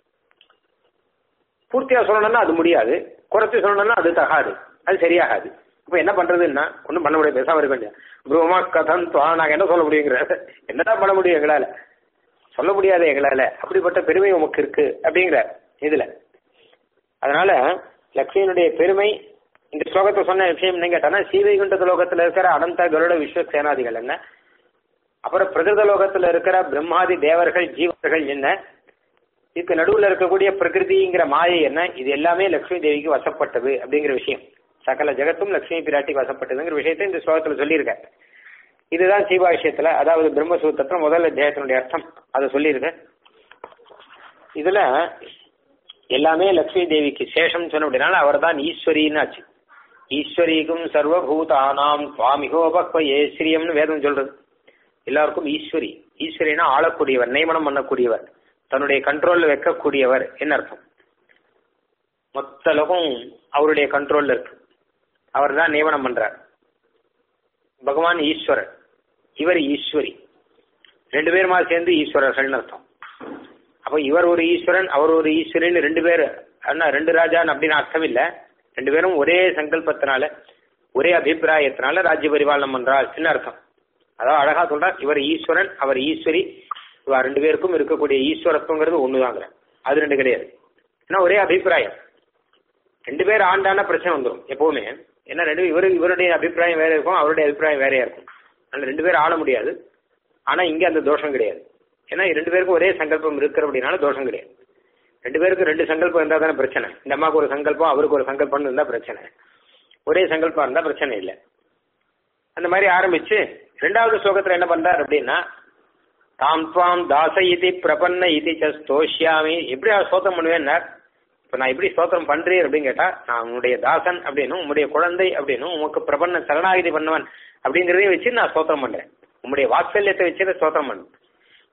S1: பூர்த்தியா சொல்லணும்னா அது முடியாது குறைச்சு சொல்லணும்னா அது தகாது அது சரியாகாது இப்போ என்ன பண்றதுன்னா ஒன்றும் பண்ண முடியாது பேசாம இருக்க வேண்டிய ப்ரூமா கதன் துவா நாங்கள் என்ன சொல்ல முடியுங்கிற என்னதான் பண்ண முடியும் எங்களால சொல்ல முடியாது எங்களால அப்படிப்பட்ட பெருமை உமக்கு இருக்கு அப்படிங்கிற இதுல அதனால லக்ஷ்மியினுடைய பெருமை இந்த ஸ்லோகத்தை சொன்ன விஷயம் என்ன கேட்டானா சீவைகுண்ட லோகத்துல இருக்கிற அனந்த கருட விஸ்வ சேனாதிகள் என்ன அப்புறம் பிரகிருத லோகத்துல இருக்கிற பிரம்மாதி தேவர்கள் ஜீவர்கள் என்ன இதுக்கு நடுவில் இருக்கக்கூடிய பிரகிருதிங்கிற மாயை என்ன இது எல்லாமே லக்ஷ்மி தேவிக்கு வசப்பட்டது அப்படிங்கிற விஷயம் சகல ஜெகத்தும் லக்ஷ்மி பிராட்டிக்கு வசப்பட்டதுங்கிற விஷயத்தை இந்த ஸ்லோகத்துல சொல்லியிருக்க இதுதான் சீபாஷயத்துல அதாவது பிரம்மசூத்திரத்துல முதல் அத்தியாயத்தினுடைய அர்த்தம் அதை சொல்லியிருக்க இதுல எல்லாமே லக்ஷ்மி தேவிக்கு சேஷம் சொன்ன அப்படின்னால அவர் தான் ஈஸ்வரின்னு ஆச்சு ஈஸ்வரிக்கும் சர்வபூதானாம் சுவாமிகோபக்வயே ஸ்ரீயம்னு வேதம் சொல்றது எல்லாருக்கும் ஈஸ்வரி ஈஸ்வரினா ஆளக்கூடியவர் நியமனம் பண்ணக்கூடியவர் தன்னுடைய கண்ட்ரோல்ல வைக்கக்கூடியவர் என்ன அர்த்தம் மொத்த லோகம் அவருடைய கண்ட்ரோல்ல இருக்கு அவர் தான் நியமனம் பண்றார் பகவான் ஈஸ்வரர் இவர் ஈஸ்வரி ரெண்டு பேருமா சேர்ந்து ஈஸ்வரர்கள்னு அர்த்தம் அப்போ இவர் ஒரு ஈஸ்வரன் அவர் ஒரு ஈஸ்வரன் ரெண்டு பேர் அண்ணா ரெண்டு ராஜான் அப்படின்னு அர்த்தம் இல்லை ரெண்டு பேரும் ஒரே சங்கல்பத்தினால ஒரே அபிப்பிராயத்தினால ராஜ்ய பரிபாலனம் பண்றாள் என்ன அர்த்தம் அதாவது அழகா சொல்றார் இவர் ஈஸ்வரன் அவர் ஈஸ்வரி இவ ரெண்டு பேருக்கும் இருக்கக்கூடிய ஈஸ்வரத்துவங்கிறது ஒண்ணுதாங்கிற அது ரெண்டு கிடையாது ஏன்னா ஒரே அபிப்பிராயம் ரெண்டு பேர் ஆண்டான பிரச்சனை வந்துடும் எப்பவுமே ஏன்னா ரெண்டு இவரு இவருடைய அபிப்பிராயம் வேற இருக்கும் அவருடைய அபிப்பிராயம் வேறையா இருக்கும் அதனால ரெண்டு பேரும் ஆள முடியாது ஆனா இங்க அந்த தோஷம் கிடையாது ஏன்னா ரெண்டு பேருக்கும் ஒரே சங்கல்பம் இருக்கிற அப்படின்னால தோஷம் கிடையாது ரெண்டு பேருக்கு ரெண்டு சங்கல்பம் இருந்தா தானே பிரச்சனை இந்த அம்மாவுக்கு ஒரு சங்கல்பம் அவருக்கு ஒரு சங்கல்பம் இருந்தா பிரச்சனை ஒரே சங்கல்பம் இருந்தா பிரச்சனை இல்லை அந்த மாதிரி ஆரம்பிச்சு ரெண்டாவது ஸ்லோகத்துல என்ன பண்றார் அப்படின்னா தாம் துவாம் தாச இதி பிரபன்ன இதி ஸ்தோஷ்யாமி எப்படி அவர் ஸ்தோத்திரம் பண்ணுவேன்னார் இப்போ நான் எப்படி ஸ்தோத்திரம் பண்றேன் அப்படின்னு கேட்டா நான் உன்னுடைய தாசன் அப்படின்னும் உன்னுடைய குழந்தை அப்படின்னும் உமக்கு பிரபன்ன சரணாகிதி பண்ணுவன் அப்படிங்கிறதையும் வச்சு நான் ஸ்தோத்திரம் பண்றேன் உங்களுடைய வாத்சல்யத்தை வச்சு ஸ்தோத்திரம் பண்ணு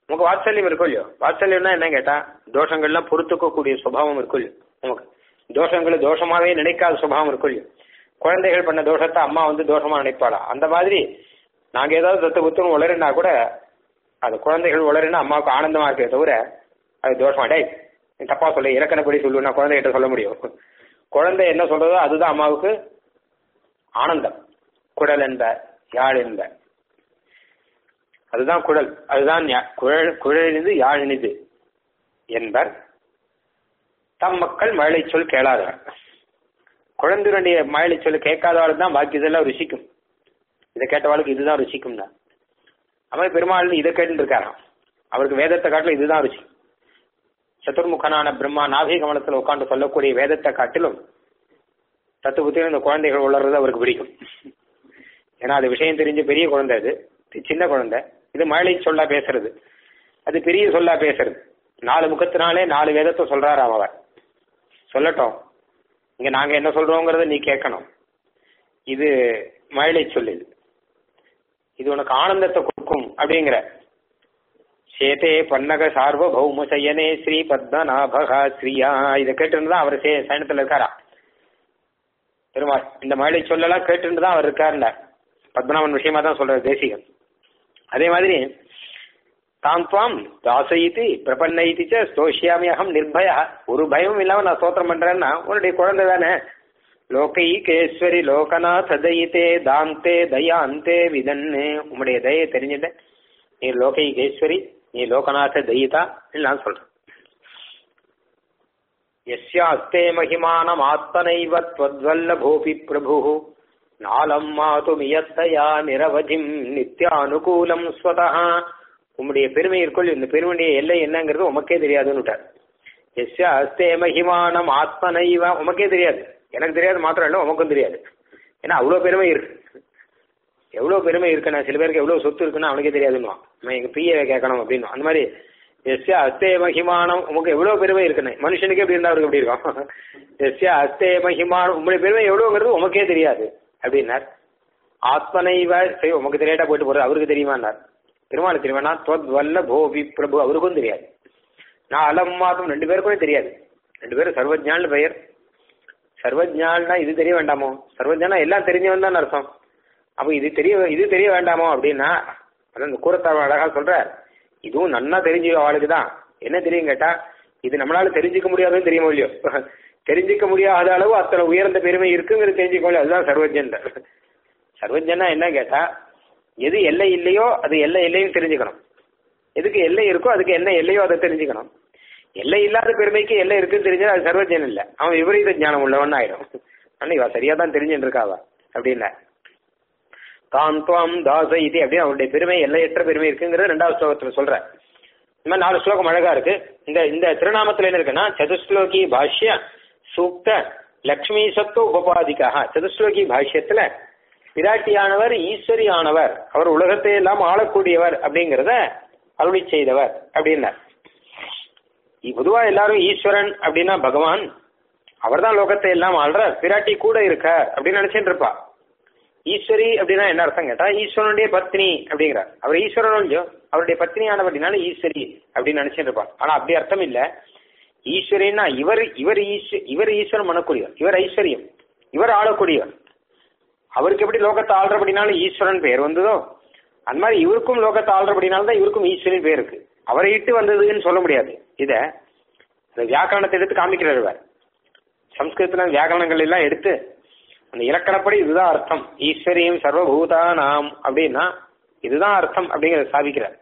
S1: நமக்கு வாத்சல்யம் இருக்கும் இல்லையோ வாத்சல்யம்னா என்ன கேட்டா தோஷங்கள்லாம் பொறுத்துக்கக்கூடிய சுபாவம் இருக்கும் இல்லையோ நமக்கு தோஷங்களை தோஷமாவே நினைக்காத சுபாவம் இருக்கும் இல்லையோ குழந்தைகள் பண்ண தோஷத்தை அம்மா வந்து தோஷமா நினைப்பாளா அந்த மாதிரி நாங்க ஏதாவது தத்து புத்துன்னு உளறினா கூட அது குழந்தைகள் உளறினா அம்மாவுக்கு ஆனந்தமா இருக்கே தவிர அது தோஷமா டேய் நீ தப்பா சொல்லு இலக்கணப்படி சொல்லு நான் குழந்தைகிட்ட சொல்ல முடியும் குழந்தை என்ன சொல்றதோ அதுதான் அம்மாவுக்கு ஆனந்தம் குடல் என்ப யாழ் என்ப அதுதான் குழல் அதுதான் ஞா- குழல் குழலினிது யாழினிது என்பர் தம் மக்கள் மழலை சொல் கேளாதவர் குழந்தையுடைய மழலை சொல் கேட்காதவாளுக்கு தான் பாக்கி இதெல்லாம் ருசிக்கும் இதை கேட்டவாளுக்கு இதுதான் ருசிக்கும்னா அவன் பெருமாள் இதை கேட்டு இருக்காராம் அவருக்கு வேதத்தை காட்டிலும் இதுதான் ருசி சதுர்முகனான பிரம்மா நாபி கவனத்தில் உட்காந்து சொல்லக்கூடிய வேதத்தை காட்டிலும் தத்துவத்தையும் இந்த குழந்தைகள் உளறது அவருக்கு பிடிக்கும் ஏன்னா அது விஷயம் தெரிஞ்ச பெரிய குழந்தை அது இது சின்ன குழந்தை இது மழலை சொல்லா பேசுறது அது பெரிய சொல்லா பேசுறது நாலு முகத்தினாலே நாலு வேதத்தை சொல்றாராம் அவர் சொல்லட்டும் இங்க நாங்க என்ன சொல்றோங்கிறத நீ கேட்கணும் இது மழலை சொல்லு இது இது உனக்கு ஆனந்தத்தை கொடுக்கும் அப்படிங்கிற சேதே பன்னக சார்வபௌம சயனே ஸ்ரீ பத்மநாபகா ஸ்ரீயா இதை கேட்டுன்னு தான் அவர் சே சயனத்தில் இருக்காரா பெருமாள் இந்த மழை சொல்லலாம் கேட்டுட்டு தான் அவர் இருக்காருல பத்மநாபன் விஷயமா தான் சொல்றாரு தேசிகன் அதே மாதிரி தாம் துவாம் தாசயித்து பிரபன்னைத்தி ச ஸ்தோஷியாமி அகம் நிர்பயா ஒரு பயமும் இல்லாம நான் ஸ்தோத்திரம் பண்றேன்னா உன்னுடைய குழந்தை தானே லோகைகேஸ்வரி லோகநாத தயித்தே தாந்தே தயாந்தே விதன்னு உம்முடைய தயை தெரிஞ்சுட்ட நீ லோகைகேஸ்வரி நீ லோகநாத தயிதா நான் சொல்றேன் यस्यास्ते महिमानमात्मनैव त्वद्वल्लभोऽपि प्रभुः நாலம் மாதுமியத்தயா நிரவதிம் நித்யானுகூலம் ஸ்வதா உம்முடைய பெருமை இருக்குள் இந்த பெருமையுடைய எல்லை என்னங்கிறது உமக்கே தெரியாதுன்னு விட்டார் எஸ்யா அஸ்தே மகிமானம் ஆத்மனைவ உமக்கே தெரியாது எனக்கு தெரியாது மாத்திரம் இல்லை உமக்கும் தெரியாது ஏன்னா அவ்வளோ பெருமை இருக்கு எவ்வளோ பெருமை இருக்குண்ணா சில பேருக்கு எவ்வளோ சொத்து இருக்குன்னு அவனுக்கே தெரியாதுன்னுவான் நம்ம எங்கள் பிஏ கேட்கணும் அப்படின்னு அந்த மாதிரி எஸ்யா அஸ்தே மகிமானம் உமக்கு எவ்வளோ பெருமை இருக்குண்ணே மனுஷனுக்கு எப்படி இருந்தா அவருக்கு எப்படி இருக்கும் எஸ்யா அஸ்தே மகிமானம் உங்களுடைய பெருமை எவ்வளோங்கிறது உமக்கே தெரியாது அப்படின்னார் ஆத்மனைவ சரி உமக்கு தெரியாட்டா போயிட்டு போறது அவருக்கு தெரியுமான்னார் பெருமாள் தெரியுமா தொத் வல்ல போபி பிரபு அவருக்கும் தெரியாது நான் அலம் மாதம் ரெண்டு பேருக்குமே தெரியாது ரெண்டு பேரும் சர்வஜான்னு பெயர் சர்வஜான்னா இது தெரிய வேண்டாமோ சர்வஜானா எல்லாம் தெரிஞ்சவன் தான் அர்த்தம் அப்போ இது தெரிய இது தெரிய வேண்டாமோ அப்படின்னா அதான் இந்த கூறத்தாவ அழகா சொல்ற இதுவும் நன்னா தெரிஞ்ச ஆளுக்கு தான் என்ன தெரியும் கேட்டா இது நம்மளால தெரிஞ்சுக்க முடியாதுன்னு தெரியுமோ இல்லையோ தெரிஞ்சுக்க முடியாத அளவு அத்தனை உயர்ந்த பெருமை இருக்குங்கிறது தெரிஞ்சுக்க முடியாது அதுதான் சர்வஜன் சர்வஜனா என்ன கேட்டா எது எல்லை இல்லையோ அது எல்லை இல்லைன்னு தெரிஞ்சுக்கணும் எதுக்கு எல்லை இருக்கோ அதுக்கு என்ன எல்லையோ அதை தெரிஞ்சுக்கணும் எல்லை இல்லாத பெருமைக்கு எல்லை இருக்குன்னு தெரிஞ்சா அது சர்வஜன் இல்லை அவன் விபரீத ஞானம் உள்ளவன் ஆயிடும் ஆனால் இவ சரியா தான் தெரிஞ்சுட்டு இருக்காவா அப்படின்னா தான் துவாம் தாச இது அப்படின்னு அவருடைய பெருமை எல்லையற்ற பெருமை இருக்குங்கிறது ரெண்டாவது ஸ்லோகத்தில் சொல்ற இந்த மாதிரி நாலு ஸ்லோகம் அழகா இருக்கு இந்த இந்த திருநாமத்துல என்ன இருக்குன்னா சதுஸ்லோகி பாஷ்ய சூக்த லக்ஷ்மி சத்துவ உபபாதிக்காக சதுஸ்லோகி பாஷ்யத்துல பிராட்டியானவர் ஈஸ்வரி ஆனவர் அவர் உலகத்தை எல்லாம் ஆளக்கூடியவர் அப்படிங்கிறத அருளி செய்தவர் அப்படின்னார் பொதுவா எல்லாரும் ஈஸ்வரன் அப்படின்னா பகவான் அவர்தான் லோகத்தை எல்லாம் ஆள்றார் பிராட்டி கூட இருக்க அப்படின்னு நினைச்சிட்டு இருப்பா ஈஸ்வரி அப்படின்னா என்ன அர்த்தம் கேட்டா ஈஸ்வரனுடைய பத்னி அப்படிங்கிறார் அவர் ஈஸ்வரனும் இல்லையோ அவருடைய பத்னியானபடினால ஈஸ்வரி அப்படின்னு நினைச்சிட்டு இருப்பார் ஆனா அப்படி அர்த்தம் இல்ல ஈஸ்வரின்னா இவர் இவர் ஈஸ்வ இவர் ஈஸ்வரன் மனக்கூடியவர் இவர் ஐஸ்வர்யம் இவர் ஆளக்கூடியவர் அவருக்கு எப்படி லோகத்தை ஆள்றபடினாலும் ஈஸ்வரன் பெயர் வந்ததோ அந்த மாதிரி இவருக்கும் லோகத்தை ஆள்றபடினால தான் இவருக்கும் ஈஸ்வரன் பேர் இருக்கு அவரை இட்டு வந்ததுன்னு சொல்ல முடியாது இத இந்த வியாக்கரணத்தை எடுத்து காமிக்கிறார் இவர் சம்ஸ்கிருதத்துல வியாக்கரணங்கள் எல்லாம் எடுத்து அந்த இலக்கணப்படி இதுதான் அர்த்தம் ஈஸ்வரியும் சர்வபூதா நாம் அப்படின்னா இதுதான் அர்த்தம் அப்படிங்கறத சாதிக்கிறார்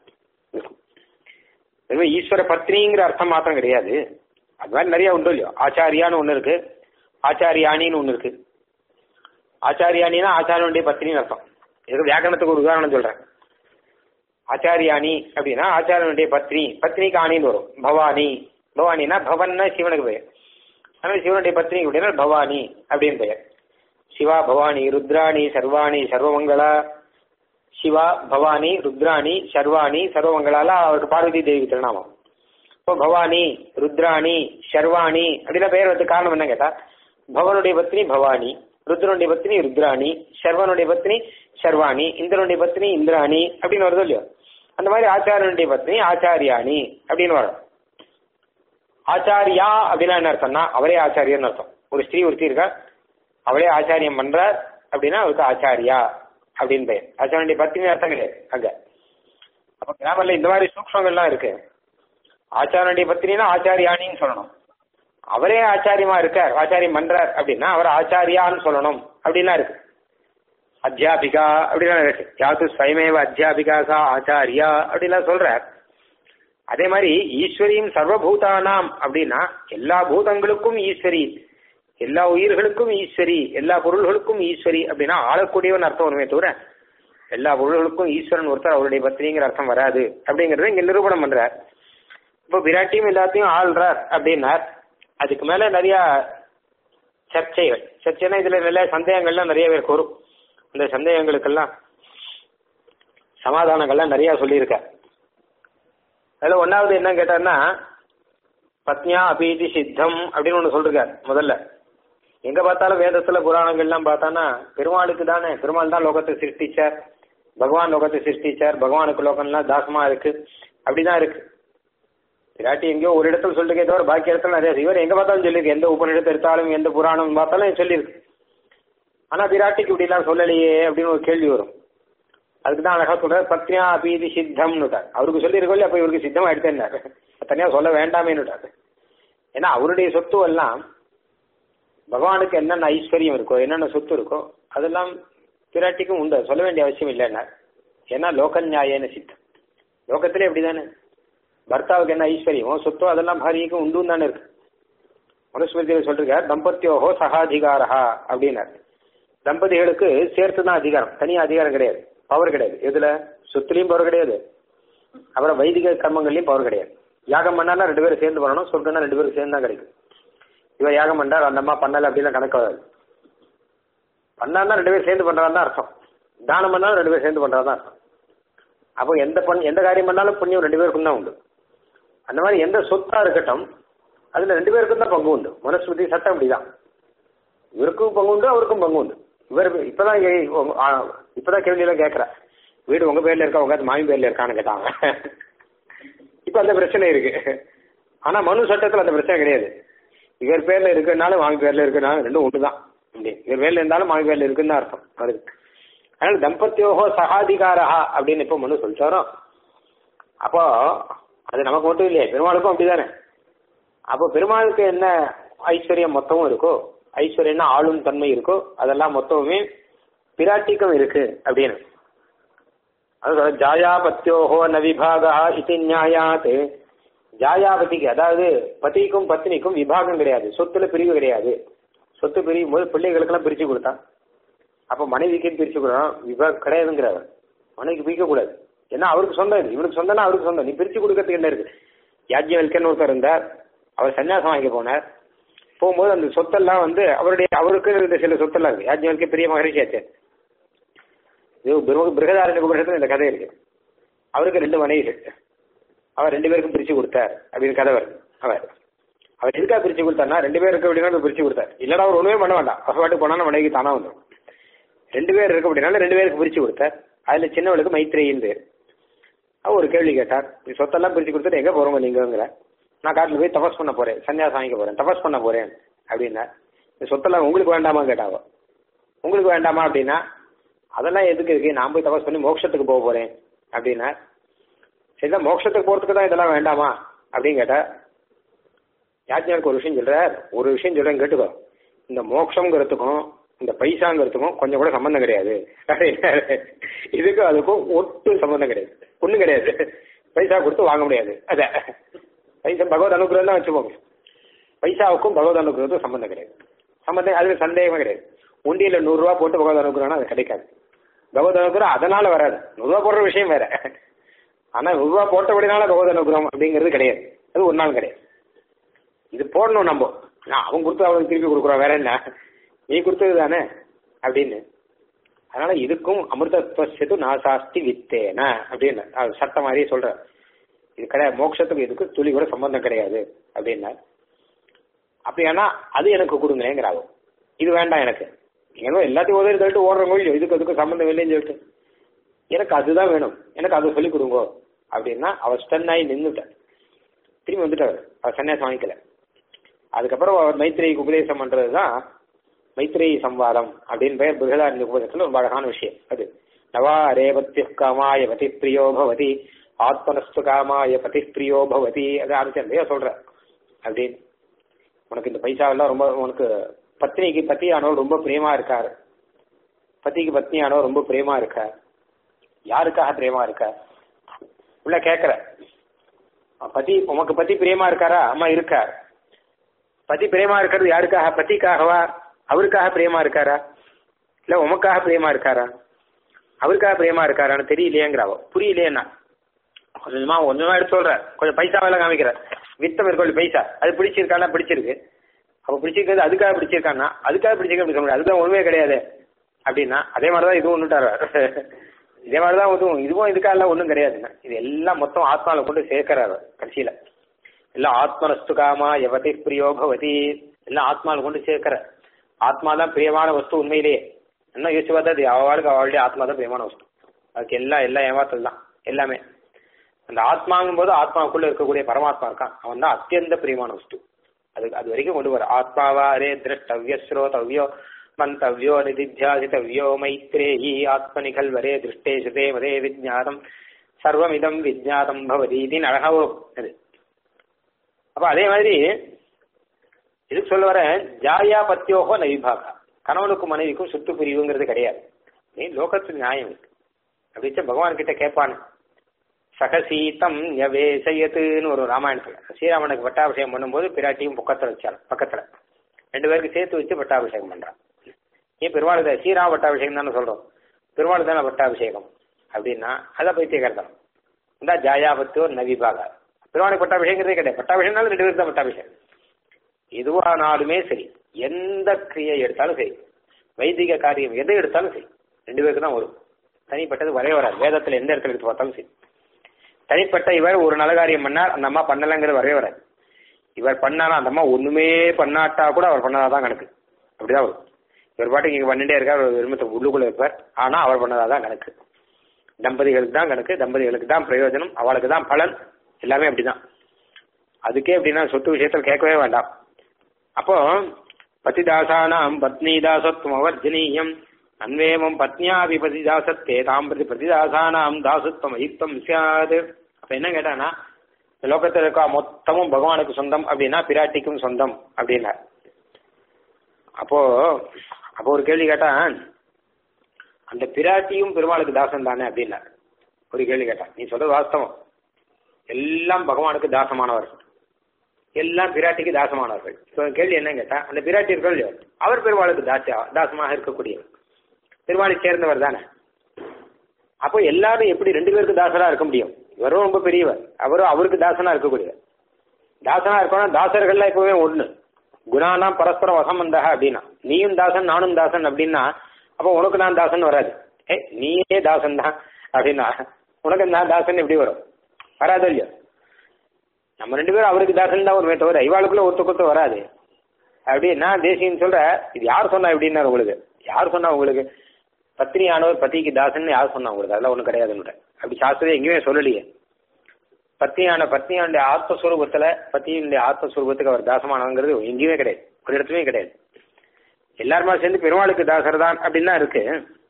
S1: வெறும் ஈஸ்வர பத்னிங்கிற அர்த்தம் மாத்திரம் கிடையாது அது மாதிரி நிறைய உண்டு இல்லையோ ஆச்சாரியான்னு ஒன்று இருக்கு ஆச்சாரியானின்னு ஒன்று இருக்கு ஆச்சாரியானினா ஆச்சாரியனுடைய பத்னின்னு அர்த்தம் இது வியாக்கரணத்துக்கு ஒரு உதாரணம் சொல்றேன் ஆச்சாரியானி அப்படின்னா ஆச்சாரியனுடைய பத்னி பத்னிக்கு ஆணின்னு வரும் பவானி பவானினா பவன்னா சிவனுக்கு பெயர் ஆனால் சிவனுடைய பத்னி அப்படின்னா பவானி அப்படின்னு பெயர் சிவா பவானி ருத்ராணி சர்வாணி சர்வமங்களா சிவா பவானி ருத்ராணி சர்வாணி சர்வமங்களால அவருக்கு பார்வதி தேவி திருநாமம் இப்போ பவானி ருத்ராணி சர்வாணி அப்படின்னா பெயர் வந்து காரணம் என்ன கேட்டா பவனுடைய பத்னி பவானி ருத்ரனுடைய பத்னி ருத்ராணி சர்வனுடைய பத்னி சர்வாணி இந்திரனுடைய பத்னி இந்திராணி அப்படின்னு வருது இல்லையோ அந்த மாதிரி ஆச்சாரியனுடைய பத்னி ஆச்சாரியாணி அப்படின்னு வரும் ஆச்சாரியா அப்படின்னா என்ன அர்த்தம்னா அவரே ஆச்சாரியன்னு அர்த்தம் ஒரு ஸ்திரீ ஒருத்தி இருக்கா அவளே ஆச்சாரியம் பண்றார் அப்படின்னா அவருக்கு ஆச்சாரியா அப்படின்னு பெயர் ஆச்சாரியனுடைய பத்னி அர்த்தம் கிடையாது அங்க அப்ப கிராமர்ல இந்த மாதிரி சூக்ஷங்கள்லாம் இருக்கு ஆச்சாரனுடைய பத்திரினா ஆச்சாரியானின்னு சொல்லணும் அவரே ஆச்சாரியமா இருக்கார் ஆச்சாரியம் பண்றார் அப்படின்னா அவர் ஆச்சாரியான்னு சொல்லணும் அப்படின்லாம் இருக்கு அத்தியாபிகா அப்படிலாம் இருக்கு யாத்து ஸ்வயமேவ அத்தியாபிகா சா ஆச்சாரியா அப்படிலாம் சொல்றார் அதே மாதிரி ஈஸ்வரியும் சர்வபூதானாம் அப்படின்னா எல்லா பூதங்களுக்கும் ஈஸ்வரி எல்லா உயிர்களுக்கும் ஈஸ்வரி எல்லா பொருள்களுக்கும் ஈஸ்வரி அப்படின்னா ஆளக்கூடியவன் அர்த்தம் வருமே தவிர எல்லா பொருள்களுக்கும் ஈஸ்வரன் ஒருத்தர் அவருடைய பத்திரிங்கிற அர்த்தம் வராது அப்படிங்கறத இங்க நிரூபணம் பண்றார் இப்போ விராட்டியும் எல்லாத்தையும் ஆள்றார் அப்படின்னார் அதுக்கு மேல நிறைய சர்ச்சைகள் சர்ச்சைனா இதுல நிறைய சந்தேகங்கள்லாம் நிறைய பேருக்கு வரும் இந்த சந்தேகங்களுக்கெல்லாம் சமாதானங்கள்லாம் நிறைய சொல்லியிருக்கார் அதுல ஒன்னாவது என்ன கேட்டார்னா பத்னியா அபீதி சித்தம் அப்படின்னு ஒண்ணு சொல்லிருக்கார் முதல்ல எங்க பார்த்தாலும் வேதத்துல புராணங்கள்லாம் பார்த்தானா பெருமாளுக்கு தானே பெருமாள் தான் லோகத்தை சிருஷ்டிச்சார் பகவான் லோகத்தை சிருஷ்டிச்சார் பகவானுக்கு லோகம்லாம் தாசமா இருக்கு அப்படிதான் இருக்கு பிராட்டி எங்கேயோ ஒரு இடத்துல சொல்லிருக்கே தவிர பாக்கி இடத்துல நிறைய இவர் எங்க பார்த்தாலும் சொல்லியிருக்கு எந்த உபநிடத்தை எடுத்தாலும் எந்த புராணம் பார்த்தாலும் சொல்லியிருக்கு ஆனா பிராட்டிக்கு இப்படி எல்லாம் சொல்லலையே அப்படின்னு ஒரு கேள்வி வரும் அதுக்கு தான் அழகா சொல்ற பத்னியா அபீதி சித்தம்னுட்டார் அவருக்கு சொல்லியிருக்கோம் அப்ப இவருக்கு சித்தமா எடுத்தேன்னாரு தனியா சொல்ல வேண்டாமேன்னுட்டாரு ஏன்னா அவருடைய சொத்து எல்லாம் பகவானுக்கு என்னென்ன ஐஸ்வர்யம் இருக்கோ என்னென்ன சொத்து இருக்கோ அதெல்லாம் பிராட்டிக்கும் உண்டு சொல்ல வேண்டிய அவசியம் இல்லைன்னா ஏன்னா லோக நியாயன சித்தம் லோகத்திலே எப்படிதானே பர்த்தாவுக்கு என்ன ஐஸ்வர்யமோ சொத்தோ அதெல்லாம் பாரியக்கும் உண்டு தானே இருக்கு மனுஸ்மிருதியில் சொல்லிருக்கார் தம்பத்தியோகோ சகாதிகாரா அப்படின்னார் தம்பதிகளுக்கு சேர்த்து தான் அதிகாரம் தனி அதிகாரம் கிடையாது பவர் கிடையாது எதுல சொத்துலையும் பவர் கிடையாது அப்புறம் வைதிக கர்மங்கள்லயும் பவர் கிடையாது யாகம் பண்ணாலும் ரெண்டு பேரும் சேர்ந்து பண்ணணும் சொர்க்கம்னா ரெண்டு பேரும் சேர்ந்து தான் கிடைக்கும் இவன் யாகம் பண்ணார் அந்த அம்மா பண்ணல அப்படிலாம் கணக்கு வராது பண்ணாதான் ரெண்டு பேரும் சேர்ந்து பண்றான்னு தான் அர்த்தம் தானம் பண்ணாலும் ரெண்டு பேரும் சேர்ந்து பண்றதா அர்த்தம் அப்போ எந்த பண் எந்த காரியம் பண்ணாலும் புண்ணியம் ரெண்டு பேருக்கும் தான் உண்டு அந்த மாதிரி எந்த சொத்தா இருக்கட்டும் அதுல ரெண்டு பேருக்கும் தான் பங்கு உண்டு மனுஸ்மிருதி சட்டம் அப்படிதான் இவருக்கும் பங்கு உண்டு அவருக்கும் பங்கு உண்டு இவர் இப்பதான் ஏ- உங்க- ஆ, இப்பதான் கேள்வியெல்லாம் கேட்கற வீடு உங்க பேர்ல இருக்கா உங்க மாமி பேர்ல இருக்கான்னு கேட்டாங்க இப்ப அந்த பிரச்சனை இருக்கு ஆனா மனு சட்டத்துல அந்த பிரச்சனை கிடையாது இவர் பேர்ல இருக்குனாலும் மாமி பேர்ல இருக்குனாலும் ரெண்டும் ஒண்ணுதான் அப்படி இவர் பேர்ல இருந்தாலும் மாமி பேர்ல இருக்குன்னு தான் அர்த்தம் அதுக்கு அதனால தம்பத்தியோகோ சகாதிகாரா அப்படின்னு இப்ப மனு சொல்லிச்சாரோ அப்போ அது நமக்கு மட்டும் இல்லையே பெருமாளுக்கும் அப்படிதானே அப்போ பெருமாளுக்கு என்ன ஐஸ்வர்யம் மொத்தமும் இருக்கோ ஐஸ்வர்யம்னா ஆளும் தன்மை இருக்கோ அதெல்லாம் மொத்தமுமே பிராட்டிக்கும் இருக்கு அப்படின்னு அது சொல்ற, ஜாயாபத்யோஹோ ந விபாகா இது நியாயாத் ஜாயாபதிக்கு அதாவது பத்திக்கும் பத்னிக்கும் விபாகம் கிடையாது சொத்துல பிரிவு கிடையாது சொத்து பிரியும் போது பிள்ளைகளுக்கெல்லாம் பிரிச்சு கொடுத்தான் அப்ப மனைவிக்கு பிரிச்சு கொடுக்கணும் விபாகம் கிடையாதுங்கிறார் மனைவிக்கு பிரிக்க கூடாது ஏன்னா அவருக்கு சொந்தம் இது இவனுக்கு சொந்தம்னா அவருக்கு சொந்தம் நீ பிரிச்சு கொடுக்கறதுக்கு என்ன இருக்கு யாஜ்யவல்கன் ஒருத்தர் இருந்தார் அவர் சன்னியாசம் வாங்கி போனார் போகும்போது அந்த சொத்தெல்லாம் வந்து அவருடைய அவருக்கு இருந்த சில சொத்தெல்லாம் இருக்கு யாஜ்யவல்கே பெரிய மகரிஷியாச்சு இது பிருக- பிருகதாரண்ய உபனிஷத்துல இந்த கதை இருக்கு அவருக்கு ரெண்டு மனைவிகள் அவர் ரெண்டு பேருக்கும் பிரிச்சு கொடுத்தார் அப்படின்னு கதை வருது அவர் அவர் எதுக்காக பிரிச்சு கொடுத்தாருன்னா ரெண்டு பேர் இருக்க அப்படின்னா பிரிச்சு கொடுத்தார் இல்லடா அவர் ஒண்ணுமே பண்ண வேண்டாம் அவர் பாட்டு போனா மனைவிக்கு தானா வந்துடும் ரெண்டு பேர் இருக்க அப்படின்னால ரெண்டு பேருக்கு பிரிச்சு கொடுத்தார் அதுல சின்னவளுக்கு மைத்ரேயின் பேர் அவர் ஒரு கேள்வி கேட்டார் நீ சொத்தெல்லாம் பிரிச்சு கொடுத்துட்டு எங்க போறோங்க நீங்கங்கிற நான் காட்டுல போய் தபஸ் பண்ண போறேன் சன்னியாசம் வாங்கிக்க போறேன் தபஸ் பண்ண போறேன் அப்படின்னா இந்த சொத்தெல்லாம் உங்களுக்கு வேண்டாமா கேட்டாவோ உங்களுக்கு வேண்டாமா அப்படின்னா அதெல்லாம் எதுக்கு இருக்கு நான் போய் தபஸ் பண்ணி மோட்சத்துக்கு போக போறேன் அப்படின்னா சரிதான் மோட்சத்துக்கு போறதுக்கு தான் இதெல்லாம் வேண்டாமா அப்படின்னு கேட்டா யாஜ்ஞருக்கு ஒரு விஷயம் சொல்றார் ஒரு விஷயம் சொல்றேன் கேட்டுக்கோ இந்த மோட்சங்கிறதுக்கும் இந்த பைசாங்கிறதுக்கும் கொஞ்சம் கூட சம்பந்தம் கிடையாது அப்படின்னாரு. இதுக்கும் அதுக்கும் ஒட்டு சம்பந்தம் கிடையாது ஒண்ணும் கிடையாது பைசா கொடுத்து வாங்க முடியாது அத பைசா பகவத் அனுகிரகம் தான் வச்சுப்போங்க பைசாவுக்கும் பகவத் அனுகிரகத்துக்கும் சம்பந்தம் கிடையாது சம்பந்தம் அதுல சந்தேகமே கிடையாது உண்டியில நூறு ரூபா போட்டு பகவத் அனுகிரகம்னா அது கிடைக்காது பகவத் அனுகிரகம் அதனால வராது நூறு ரூபா போடுற விஷயம் வேற ஆனா நூறு ரூபா போட்டபடினால பகவத் அனுகிரகம் அப்படிங்கிறது கிடையாது அது ஒரு நாள் கிடையாது இது போடணும் நம்ம நான் அவன் கொடுத்து அவனுக்கு திருப்பி கொடுக்குறான் வேற என்ன நீ கொடுத்தது தானே அப்படின்னு அதனால இதுக்கும் அமிர்தத்வசத்து நாசாஸ்தி வித்தேன அப்படின்னு அது சட்டம் மாதிரியே சொல்ற இது கிடையாது மோட்சத்துக்கு இதுக்கு துளி கூட சம்பந்தம் கிடையாது அப்படின்னா அப்படியானா அது எனக்கு கொடுங்களேங்கிறாங்க இது வேண்டாம் எனக்கு ஏன்னா எல்லாத்தையும் உதவி தள்ளிட்டு ஓடுறவங்க இல்லையோ இதுக்கு அதுக்கு சம்பந்தம் இல்லைன்னு சொல்லிட்டு எனக்கு அதுதான் வேணும் எனக்கு அதை சொல்லி கொடுங்கோ அப்படின்னா அவர் ஸ்டன்னாகி நின்றுட்டார் திரும்பி வந்துட்டார் அவர் சன்னியாசம் வாங்கிக்கல அதுக்கப்புறம் அவர் மைத்ரேயிக்கு உபதேசம் பண்றது தான் மைத்ரேயி சம்வாதம் அப்படின்னு பெயர் பிருகதாரண்ய உபதேசத்துல ரொம்ப அழகான விஷயம் அது நவா ரேவத்யு காமாய பதி பிரியோ பவதி ஆத்மனஸ்து காமாய பதி பிரியோ பவதி அது ஆரம்பிச்சு சொல்ற அப்படின்னு உனக்கு இந்த பைசாவெல்லாம் ரொம்ப உனக்கு பத்னிக்கு பத்தியானவர் ரொம்ப பிரியமா இருக்காரு பத்திக்கு பத்னியானவர் ரொம்ப பிரியமா இருக்கார் யாருக்காக பிரியமா இருக்கார் உள்ள கேக்குற பதி உமக்கு பத்தி பிரியமா இருக்காரா அம்மா இருக்கார் பதி பிரியமா இருக்கிறது யாருக்காக பத்திக்காகவா அவருக்காக பிரியமா இருக்காரா இல்ல உமக்காக பிரியமா இருக்காரா அவருக்காக பிரியமா இருக்காரான்னு தெரியலையேங்கிறாவோ புரியலையேன்னா கொஞ்சமா கொஞ்சமா எடுத்து சொல்ற கொஞ்சம் பைசாவெல்லாம் காமிக்கிற வித்தம் இருக்கொள்ளி பைசா அது பிடிச்சிருக்கானா பிடிச்சிருக்கு அப்ப பிடிச்சிருக்கிறது அதுக்காக பிடிச்சிருக்கானா அதுக்காக பிடிச்சிருக்க அப்படி சொல்ல முடியாது அதுதான் உண்மையே கிடையாது அப்படின்னா அதே மாதிரிதான் இதுவும் ஒண்ணுட்டாரு இதே மாதிரிதான் இதுவும் இதுவும் இதுக்காக ஒண்ணும் கிடையாதுங்க இது எல்லாம் மொத்தம் ஆத்மாவில் கொண்டு சேர்க்கிறாரு கடைசியில எல்லாம் ஆத்மனஸ்து காமா எவதி பிரியோ பவதி எல்லாம் ஆத்மாவில் கொண்டு சேர்க்கிற ஆத்மா தான் பிரியமான வஸ்து உண்மையிலேயே என்ன யோசிச்சு பார்த்தா அது அவளுக்கு அவளுடைய ஆத்மா தான் பிரியமான வஸ்து அதுக்கு எல்லாம் எல்லாம் ஏமாத்தல் தான் எல்லாமே அந்த ஆத்மாங்கும் போது ஆத்மாவுக்குள்ள இருக்கக்கூடிய பரமாத்மா இருக்கான் அவன் தான் அத்தியந்த பிரியமான வஸ்து அது அது வரைக்கும் கொண்டு வர ஆத்மாவா அரே திரஷ்டவிய ஸ்ரோதவ்யோ மந்தவ்யோ நிதித்தியாசித்தவ்யோ மைத்ரேயி ஆத்மனிகல்வரே திருஷ்டே சுதே மதே விஜாதம் சர்வமிதம் விஜாதம் பவதி இதுன்னு அழகா வரும் அது அப்ப அதே மாதிரி இதுக்கு சொல்ல வர ஜாயா பத்தியோகோ நவிபாகா கணவனுக்கும் மனைவிக்கும் சொத்து பிரிவுங்கிறது கிடையாது நீ லோகத்து நியாயம் இருக்கு அப்படி பகவான் கிட்ட கேட்பானு சகசீதம் யவேசயத்துன்னு ஒரு ராமாயணத்துல ஸ்ரீராமனுக்கு பட்டாபிஷேகம் பண்ணும்போது பிராட்டியும் பக்கத்துல வச்சாள் பக்கத்துல ரெண்டு பேருக்கு சேர்த்து வச்சு பட்டாபிஷேகம் பண்றான் ஏன் பெருமாள் ஸ்ரீராம பட்டாபிஷேகம் தானே சொல்றோம் பெருமாள் தானே பட்டாபிஷேகம் அப்படின்னா அதான் பைத்தியகர்த்தம் இந்த ஜாயாபத்தோ நவிபாகா பெருமாளுக்கு பட்டாபிஷேகங்கிறதே கிடையாது பட்டாபிஷேகம்னாலும் ரெண்டு பேருக்கு தான் பட்டாபிஷேகம் எதுவானாலுமே சரி எந்த கிரியை எடுத்தாலும் சரி வைதிக காரியம் எதை எடுத்தாலும் சரி ரெண்டு பேருக்கு தான் வரும் தனிப்பட்டது வரவே வராது வேதத்துல எந்த இடத்துல எடுத்து பார்த்தாலும் சரி தனிப்பட்ட இவர் ஒரு நல்ல காரியம் பண்ணார் அந்த அம்மா பண்ணலங்கிறது வரவே வராது இவர் பண்ணாலும் அந்த அம்மா ஒண்ணுமே பண்ணாட்டா கூட அவர் பண்ணாதான் கணக்கு அப்படிதான் வரும் இவர் பாட்டுக்கு இங்க பண்ணிட்டே இருக்கார் ஒரு விரும்பத்தை உள்ளுக்குள்ள இருப்பார் ஆனா அவர் பண்ணதாதான் கணக்கு தம்பதிகளுக்கு தான் கணக்கு தம்பதிகளுக்கு தான் பிரயோஜனம் அவளுக்கு தான் பலன் எல்லாமே அப்படிதான் அதுக்கே அப்படின்னா சொத்து விஷயத்தில் கேட்கவே வேண்டாம் அப்போ பதிதாசானாம் பத்னி தாசத்வம் அவர்ஜனீயம் அன்வேமம் பத்னியாபி பதிதாசத்தே தாம் பிரதி பிரதிதாசானாம் தாசத்வம் அயுக்தம் சியாது அப்ப என்ன கேட்டானா இந்த லோகத்தில் இருக்க மொத்தமும் பகவானுக்கு சொந்தம் அப்படின்னா பிராட்டிக்கும் சொந்தம் அப்படின்னா அப்போ அப்போ ஒரு கேள்வி கேட்டான் அந்த பிராட்டியும் பெருமாளுக்கு தாசன் தானே அப்படின்னா ஒரு கேள்வி கேட்டான் நீ சொல்றது வாஸ்தவம் எல்லாம் பகவானுக்கு தாசமானவர்கள் எல்லாம் பிராட்டிக்கு தாசமானவர்கள் இப்போ கேள்வி என்ன கேட்டா அந்த பிராட்டி இருக்கோ இல்லையோ அவர் பெருமாளுக்கு தாசா தாசமாக இருக்கக்கூடியவர் பெருமாளை சேர்ந்தவர் தானே அப்போ எல்லாரும் எப்படி ரெண்டு பேருக்கு தாசரா இருக்க முடியும் இவரும் ரொம்ப பெரியவர் அவரும் அவருக்கு தாசனா இருக்கக்கூடியவர் தாசனா இருக்கணும் தாசர்கள்லாம் எப்பவுமே ஒண்ணு குணாலாம் பரஸ்பரம் வசம்பந்தா அப்படின்னா நீயும் தாசன் நானும் தாசன் அப்படின்னா அப்போ உனக்கு நான் தாசன் வராது ஏ நீயே தாசன் தான் அப்படின்னா உனக்கு நான் தாசன் எப்படி வரும் வராது இல்லையோ நம்ம ரெண்டு பேரும் அவருக்கு தாசன் தான் வருமே தவிர இவாளுக்குள்ள ஒத்து கொத்து வராது அப்படின்னா தேசியன்னு சொல்ற இது யார் சொன்னா எப்படின்னா உங்களுக்கு யார் சொன்னா உங்களுக்கு பத்னியானவர் பத்திக்கு தாசன் யார் சொன்னா உங்களுக்கு அதெல்லாம் ஒன்றும் கிடையாதுன்னு அப்படி சாஸ்திரம் எங்கேயுமே சொல்லலையே பத்னியான பத்னியானுடைய ஆத்மஸ்வரூபத்துல பத்தியினுடைய ஆத்மஸ்வரூபத்துக்கு அவர் தாசமானவங்கிறது எங்கேயுமே கிடையாது ஒரு இடத்துலயும் கிடையாது எல்லாருமா சேர்ந்து பெருமாளுக்கு தாசர் தான் அப்படின்னு தான் இருக்கு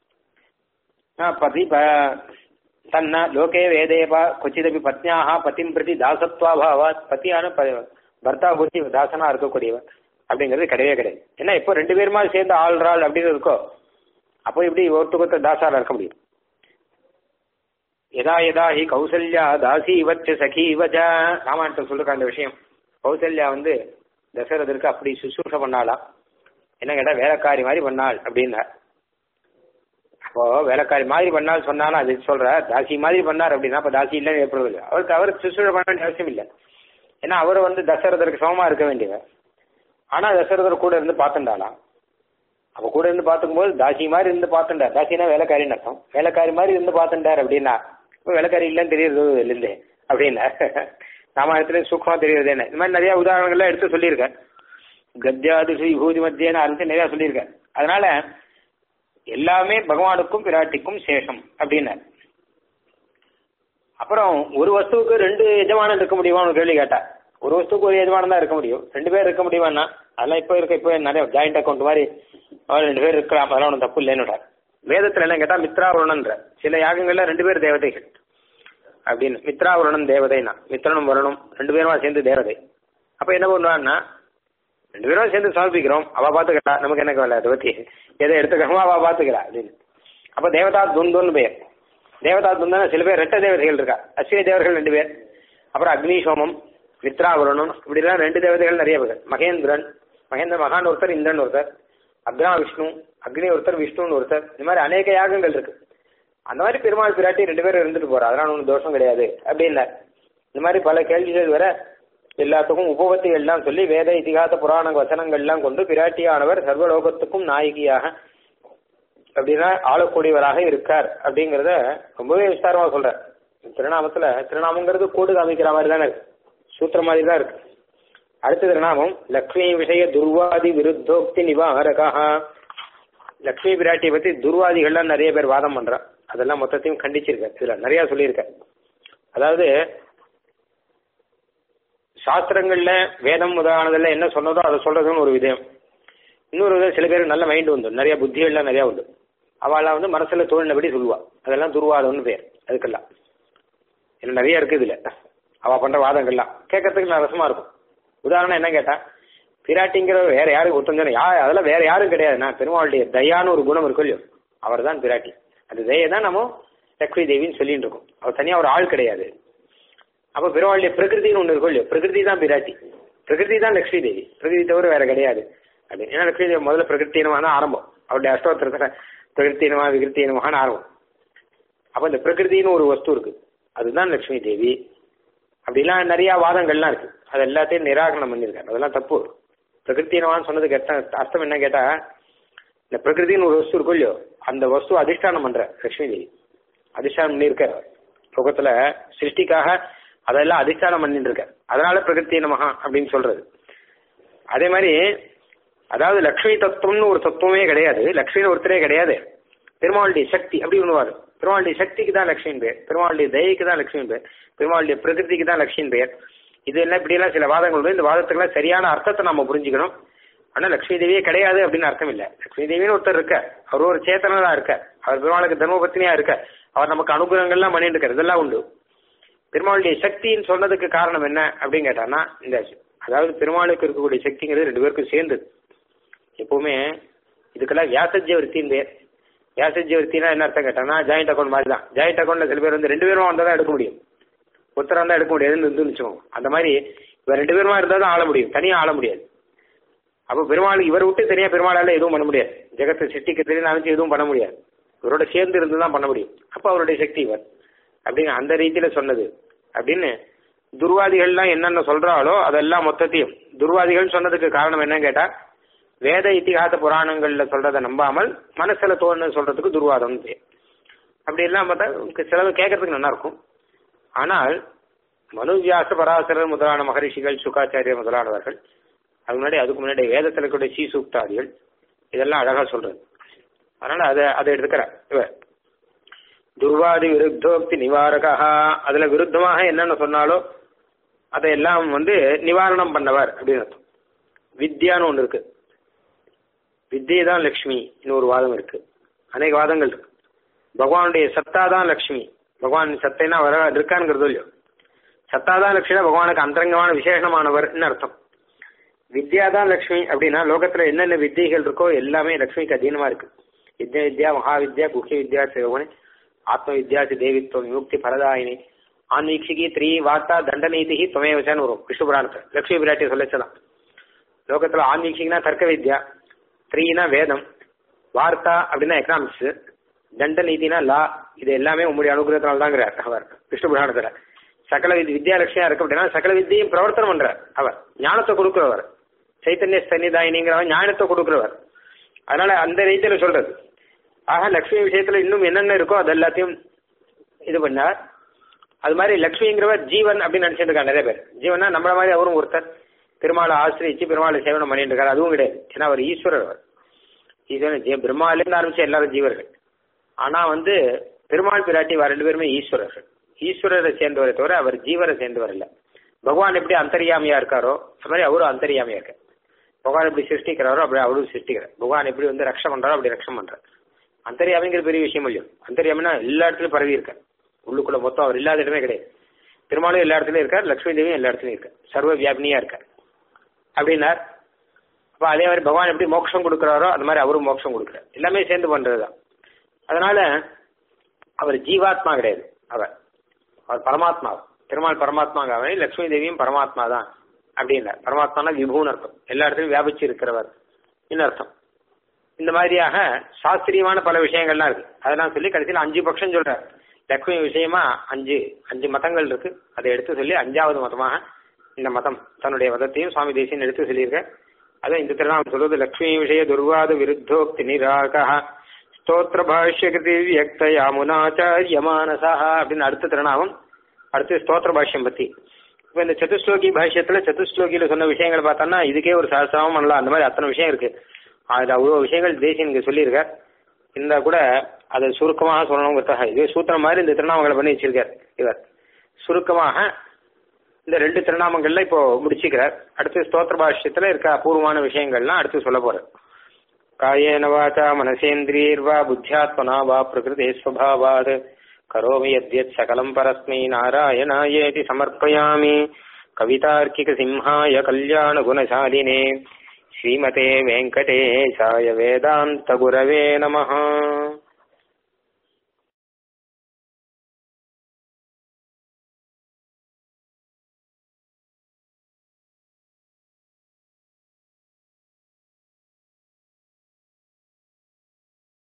S1: பதி தன்ன லோகே வேதேபா கொச்சிதபி பத்னியாக பதிம் பிரதி தாசத்வாபாவாத் பத்தியான பர்த்தா பூர்த்தி தாசனா இருக்கக்கூடியவர் அப்படிங்கிறது கிடையவே கிடையாது ஏன்னா இப்போ ரெண்டு பேருமா சேர்ந்து ஆள்றாள் அப்படின்னு இருக்கோ அப்போ இப்படி ஒருத்தருக்கு தாசாரா இருக்க முடியும் எதா எதா ஹி கௌசல்யா தாசி இவச்ச சகி இவச்ச ராமாயணத்தை சொல்லிருக்க அந்த விஷயம் கௌசல்யா வந்து தசரதற்கு அப்படி சுசூஷ பண்ணாலாம் என்ன கேட்டா வேலைக்காரி மாதிரி பண்ணாள் அப்படின்னா அப்போ வேலைக்காரி மாதிரி பண்ணால் சொன்னாலும் அது சொல்ற தாசி மாதிரி பண்ணார் அப்படின்னா அப்ப தாசி இல்லைன்னு ஏற்படுவதில்லை அவருக்கு அவருக்கு சுசூஷ பண்ண வேண்டிய அவசியம் இல்லை ஏன்னா அவர் வந்து தசரதருக்கு சமமா இருக்க வேண்டியவர் ஆனா தசரதர் கூட இருந்து பார்த்துட்டாலாம் அப்ப கூட இருந்து பார்த்துக்கும் போது தாசி மாதிரி இருந்து பார்த்துட்டார் தாசினா வேலைக்காரின்னு அர்த்தம் வேலைக்காரி மாதிரி இருந்து பார்த்துட்டார் அப்படின்னா இப்போ வேலைக்காரி இல்லைன்னு தெரியுது இல்லைந்தே அப்படின்னா ராமாயணத்துல சூக்மா தெரியுது என்ன இந்த மாதிரி நிறைய உதாரணங்கள்லாம் எடுத்து சொல்லியிருக்கேன் கத்யாதிசு விபூதி மத்தியன்னு ஆரம்பிச்சு நிறைய சொல்லியிருக்கேன் அதனால எல்லாமே பகவானுக்கும் பிராட்டிக்கும் சேஷம் அப்படின்னார் அப்புறம் ஒரு வஸ்துவுக்கு ரெண்டு எஜமானன் இருக்க முடியுமான்னு கேள்வி கேட்டா ஒரு வஸ்துவுக்கு ஒரு எஜமானம் தான் இருக்க முடியும் ரெண்டு பேர் இருக்க முடியுமாண்ணா அதெல்லாம் இப்போ இருக்க இப்போ நிறைய ஜாயிண்ட் அக்கௌண்ட் மாதிரி அவர் ரெண்டு பேர் இருக்கலாம் அதெல்லாம் ஒன்றும் தப்பு இல்லைன்னு வேதத்துல என்ன கேட்டா மித்ராவருணன்ற சில யாகங்கள்ல ரெண்டு பேர் தேவதைகள் அப்படின்னு மித்ராவருணன் தேவதைனா மித்ரனும் வருணும் ரெண்டு பேருமா சேர்ந்து தேவதை அப்ப என்ன பண்ணுவான்னா ரெண்டு பேரும் சேர்ந்து சமர்ப்பிக்கிறோம் அவ பாத்துக்கிறா நமக்கு என்ன கவலை அதை பத்தி எதை எடுத்துக்கிறோமோ அவ பாத்துக்கிறா அப்படின்னு அப்ப தேவதா துந்துன்னு பேர் தேவதா துந்தன சில பேர் ரெட்ட தேவதைகள் இருக்கா அஸ்வினி தேவர்கள் ரெண்டு பேர் அப்புறம் அக்னி சோமம் மித்ராவருணம் இப்படிலாம் ரெண்டு தேவதைகள் நிறைய பேர் மகேந்திரன் மகேந்திர மகான் ஒருத்தர் இந்திரன் ஒருத்தர் அக்னா விஷ்ணு அக்னி ஒருத்தர் விஷ்ணுன்னு ஒருத்தர் இந்த மாதிரி அநேக யாகங்கள் இருக்கு அந்த மாதிரி பெருமாள் பிராட்டி ரெண்டு பேரும் இருந்துட்டு போறா அதெல்லாம் ஒன்றும் தோஷம் கிடையாது அப்படின்னா இந்த மாதிரி பல கேள்விகள் வர எல்லாத்துக்கும் உபபத்திகள்லாம் சொல்லி வேத இதிகாச புராண வசனங்கள்லாம் கொண்டு பிராட்டியானவர் சர்வலோகத்துக்கும் நாயகியாக அப்படின்னா ஆளக்கூடியவராக இருக்கார் அப்படிங்கிறத ரொம்பவே விஸ்தாரமா சொல்றார் திருநாமத்துல திருநாமங்கிறது கோடு காமிக்கிற மாதிரி தானே இருக்கு சூத்திர மாதிரி தான் இருக்கு அடுத்த திருநாமம் லக்ஷ்மி விஷய துர்வாதி விருத்தோக்தி நிவாரகா லக்ஷ்மி பிராட்டியை பத்தி துர்வாதிகள்லாம் நிறைய பேர் வாதம் பண்றா அதெல்லாம் மொத்தத்தையும் கண்டிச்சிருக்க இதுல நிறைய சொல்லியிருக்க அதாவது சாஸ்திரங்கள்ல வேதம் முதலானதுல என்ன சொன்னதோ அதை சொல்றதுன்னு ஒரு விதம் இன்னொரு விதம் சில பேருக்கு நல்ல மைண்ட் உண்டு நிறைய புத்திகள்லாம் நிறைய உண்டு அவளாம் வந்து மனசுல தோணினபடி சொல்லுவா அதெல்லாம் துர்வாதம்னு பேர் அதுக்கெல்லாம் என்ன நிறைய இருக்கு இதுல அவ பண்ற வாதங்கள்லாம் கேட்கறதுக்கு நல்ல ரசமா இருக்கும் உதாரணம் என்ன கேட்டா பிராட்டிங்கிற வேற யாரும் ஒருத்தங்க யா அதெல்லாம் வேற யாரும் கிடையாது நான் பெருமாளுடைய தயான்னு ஒரு குணம் இருக்கும் இல்லையோ அவர் தான் பிராட்டி அந்த தயை தான் நம்ம லக்ஷ்மி தேவின்னு சொல்லிட்டு இருக்கோம் அவர் தனியா ஒரு ஆள் கிடையாது அப்ப பெருமாளுடைய பிரகிருதின்னு ஒண்ணு இருக்கும் இல்லையோ பிரகிருதி தான் பிராட்டி பிரகிருதி தான் லக்ஷ்மி தேவி பிரகிருதி தவிர வேற கிடையாது அப்படின்னு ஏன்னா லக்ஷ்மி தேவி முதல்ல பிரகிருத்தினமா தான் ஆரம்பம் அவருடைய அஷ்டோத்திரத்துல பிரகிருத்தினமா விகிருத்தினமான ஆரம்பம் அப்ப இந்த பிரகிருதின்னு ஒரு வஸ்து இருக்கு அதுதான் லக்ஷ்மி தேவி அப்படிலாம் நிறைய வாதங்கள்லாம் இருக்கு அது எல்லாத்தையும் நிராகரணம் பண்ணியிருக்காரு அதெல்லாம் தப்பு பிரகிருத்தினவான்னு சொன்னதுக்கு அர்த்தம் அர்த்தம் என்ன கேட்டா இந்த பிரகிருதின்னு ஒரு வஸ்து இருக்கும் இல்லையோ அந்த வஸ்து அதிஷ்டானம் பண்ற லட்சுமி தேவி அதிஷ்டானம் பண்ணியிருக்கார் லோகத்துல சிருஷ்டிக்காக அதெல்லாம் அதிஷ்டானம் பண்ணிட்டு இருக்கார் அதனால பிரகிருதி நமகா அப்படின்னு சொல்றது அதே மாதிரி அதாவது லக்ஷ்மி தத்துவம்னு ஒரு தத்துவமே கிடையாது லக்ஷ்மின்னு ஒருத்தரே கிடையாது பெருமாளுடைய சக்தி அப்படி ஒண்ணுவாரு பெருமாளுடைய சக்திக்கு தான் லட்சுமியின் பேர் பெருமாளுடைய தயைக்கு தான் லட்சுமியின் பேர் பெருமாளுடைய பிரகிருதிக்கு தான் லட்சுமியின் பெயர் இது என்ன இப்படியெல்லாம் சில வாதங்கள் உண்டு இந்த வாதத்துக்கெல்லாம் சரியான அர்த்தத்தை நம்ம புரிஞ்சுக்கணும் ஆனா லட்சுமி தேவியே கிடையாது அப்படின்னு அர்த்தம் இல்ல லட்சுமி தேவின்னு ஒருத்தர் இருக்க அவர் ஒரு சேத்தனதா இருக்க அவர் பெருமாளுக்கு தர்மபத்தினியா இருக்க அவர் நமக்கு அனுகிரகங்கள்லாம் பண்ணிட்டு இருக்காரு இதெல்லாம் உண்டு பெருமாளுடைய சக்தின்னு சொன்னதுக்கு காரணம் என்ன அப்படின்னு கேட்டான்னா இந்த அதாவது பெருமாளுக்கு இருக்கக்கூடிய சக்திங்கிறது ரெண்டு பேருக்கும் சேர்ந்தது எப்பவுமே இதுக்கெல்லாம் வியாசஜ்ய விற்த்தின் பேர் வியாசஜ்ய விற்த்தினா என்ன அர்த்தம் கேட்டானா ஜாயிண்ட் அக்கௌண்ட் மாதிரி தான் ஜாயிண்ட் அக்கௌண்ட்ல சில பேர் வந்து ரெண்டு பேரும் வந்தால் தான் எடுக்க முடியும் ஒருத்தர் வந்தா எடுக்க முடியாதுன்னு இருந்து வச்சுக்கோங்க அந்த மாதிரி இவர் ரெண்டு பேருமா இருந்தால் தான் ஆள முடியும் தனியா ஆள முடியாது அப்போ பெருமாள் இவர் விட்டு தனியா பெருமாளால எதுவும் பண்ண முடியாது ஜெகத்தை சிருஷ்டிக்கு தெரியும் நினைச்சு எதுவும் பண்ண முடியாது இவரோட சேர்ந்து இருந்து தான் பண்ண முடியும் அப்போ அவருடைய சக்தி இவர் அப்படின்னு அந்த ரீதியில சொன்னது அப்படின்னு துர்வாதிகள்லாம் என்னென்ன சொல்றாளோ அதெல்லாம் மொத்தத்தையும் துர்வாதிகள் சொன்னதுக்கு காரணம் என்னன்னு கேட்டா வேத இத்திகாச புராணங்கள்ல சொல்றதை நம்பாமல் மனசுல தோணுன்னு சொல்றதுக்கு துர்வாதம் பேர் அப்படி எல்லாம் பார்த்தா சிலது கேட்கறதுக்கு நல்லா இருக்கும் ஆனால் மனுவியாச பராசரர் முதலான மகரிஷிகள் சுகாச்சாரியர் முதலானவர்கள் அது முன்னாடி அதுக்கு முன்னாடி வேதத்தில் கூட சீ சூக்தாதிகள் இதெல்லாம் அழகா சொல்றது அதனால அதை அதை எடுத்துக்கிறார் இவர் துர்வாதி விருத்தோக்தி நிவாரகா அதுல விருத்தமாக என்னென்ன சொன்னாலோ அதையெல்லாம் வந்து நிவாரணம் பண்ணவர் அப்படின்னு அர்த்தம் வித்யான்னு ஒன்று இருக்கு வித்தியை தான் லக்ஷ்மி இன்னொரு வாதம் இருக்கு அநேக வாதங்கள் இருக்கு பகவானுடைய சத்தா தான் லக்ஷ்மி பகவான் சத்தைனா வர இருக்கான்ங்கிறதோ இல்லையோ சத்தா தான் லட்சுமினா பகவானுக்கு அந்தரங்கமான விசேஷமானவர்னு அர்த்தம் வித்யா தான் லக்ஷ்மி அப்படின்னா லோகத்துல என்னென்ன வித்தியைகள் இருக்கோ எல்லாமே லக்ஷ்மிக்கு அதீனமா இருக்கு வித்யா வித்யா மகாவித்யா குஹ்ய வித்யா சிவகுணி ஆத்ம வித்யாசி தேவித்துவம் விமுக்தி பரதாயினி ஆன்வீக்ஷிகி த்ரீ வார்த்தா தண்டநீதி துவமேவச்சான்னு வரும் விஷ்ணு புராணத்தில் லக்ஷ்மி பிராட்டி சொல்லச்சலாம் லோகத்துல ஆன்வீக்ஷிக்னா தர்க்க வித்யா த்ரீனா வேதம் வார்த்தா அப்படின்னா எக்கனாமிக்ஸ் தண்ட நீதினா லா இது எல்லாமே உங்களுடைய அனுகிரகத்தினால தாங்கிறார் அவர் விஷ்ணு புராணத்துல சகல வித் வித்யாலட்சியா இருக்கு அப்படின்னா சகல வித்தியையும் பிரவர்த்தனம் பண்றார் அவர் ஞானத்தை கொடுக்கிறவர் சைத்தன்ய சன்னிதாயினிங்கிறவர் ஞானத்தை கொடுக்கிறவர் அதனால அந்த ரீதியில சொல்றது ஆக லக்ஷ்மி விஷயத்துல இன்னும் என்னென்ன இருக்கோ அது எல்லாத்தையும் இது பண்ணார் அது மாதிரி லக்ஷ்மிங்கிறவர் ஜீவன் அப்படின்னு நினைச்சிட்டு இருக்காங்க நிறைய பேர் ஜீவனா நம்மள மாதிரி அவரும் ஒருத்தர் பெருமாளை ஆசிரியிச்சு பெருமாளை சேவனம் பண்ணிட்டு இருக்காரு அதுவும் கிடையாது ஏன்னா அவர் ஈஸ்வரர் அவர் ஈஸ்வரன் ஜீ பிரம்மாலேருந்து ஆரம்பிச்ச எல்லாரும் ஜீவர்கள் ஆனா வந்து பெருமாள் பிராட்டி வர ரெண்டு பேருமே ஈஸ்வரர்கள் ஈஸ்வரரை சேர்ந்தவரை தவிர அவர் ஜீவரை சேர்ந்தவர் இல்லை பகவான் எப்படி அந்தரியாமியா இருக்காரோ அது மாதிரி அவரும் அந்தரியாமியா இருக்கார் பகவான் எப்படி சிருஷ்டிக்கிறாரோ அப்படி அவரும் சிருஷ்டிக்கிறார் பகவான் எப்படி வந்து ரக்ஷ பண்றாரோ அப்படி ரக்ஷம் பண்றார் அந்தரியாமிங்கிற பெரிய விஷயம் இல்லையோ அந்தரியாமினா எல்லா இடத்துலயும் பரவி இருக்கார் உள்ளுக்குள்ள மொத்தம் அவர் இல்லாத இடமே கிடையாது திருமாலும் எல்லா இடத்துலயும் இருக்கார் லட்சுமி தேவியும் எல்லா இடத்துலயும் இருக்கார் சர்வ வியாபினியா இருக்கார் அப்படின்னார் அப்ப அதே மாதிரி பகவான் எப்படி மோட்சம் கொடுக்குறாரோ அது மாதிரி அவரும் மோட்சம் கொடுக்குறார் எல்லாமே சேர்ந்து பண்றதுதான் அதனால அவர் ஜீவாத்மா கிடையாது அவர் அவர் பரமாத்மா திருமால் பரமாத்மாங்க லட்சுமி தேவியும் பரமாத்மா தான் அப்படின்னார் பரமாத்மானா விபூன்னு அர்த்தம் எல்லா இடத்துலயும் வியாபிச்சு இருக்கிறவர் அர்த்தம் இந்த மாதிரியாக சாஸ்திரியமான பல விஷயங்கள்லாம் இருக்கு அதெல்லாம் சொல்லி கடைசியில் அஞ்சு பட்சம் சொல்றார் லக்ஷ்மி விஷயமா அஞ்சு அஞ்சு மதங்கள் இருக்கு அதை எடுத்து சொல்லி அஞ்சாவது மதமாக இந்த மதம் தன்னுடைய மதத்தையும் சுவாமி தேசியன் எடுத்து சொல்லியிருக்க அதான் இந்த திருநாமம் சொல்வது லக்ஷ்மி விஷய துர்வாத விருத்தோக்தி நிராக ஸ்தோத்திர பாஷ்ய கிருதி வியக்த யாமுனாச்சாரிய மானசா அப்படின்னு அடுத்த திருநாமம் அடுத்து ஸ்தோத்திர பாஷ்யம் பத்தி இப்ப இந்த சதுஸ்லோகி பாஷ்யத்துல சதுஸ்லோகியில சொன்ன விஷயங்களை பார்த்தோம்னா இதுக்கே ஒரு சகசிரமம் பண்ணலாம் அந்த மாதிரி அத்தனை விஷயம் இருக்கு அதுல அவ்வளவு விஷயங்கள் தேசியன் இங்க சொல்லியிருக்கார் இருந்தா கூட அதை சுருக்கமாக சொல்லணுங்கிறதாக இதே சூத்திரம் மாதிரி இந்த திருநாமங்களை பண்ணி வச்சிருக்கார் இவர் சுருக்கமாக இந்த ரெண்டு திருநாமங்கள்ல இப்போ முடிச்சுக்கிறார் அடுத்து ஸ்தோத்திர பாஷ்யத்துல இருக்க அபூர்வமான விஷயங்கள்லாம் அடுத்து சொல்ல போறார் காயேன வாச்சா மனசேந்திரியர்வா புத்தியாத்மனா வா பிரகிருதே ஸ்வபாவாத் கரோமி யத்யத் சகலம் பரஸ்மை நாராயணாயேதி சமர்ப்பயாமி கவிதார்க்கிக சிம்ஹாய கல்யாண குணசாலினே ஸ்ரீமதே வெங்கடேசாய வேதாந்த குரவே நமஹ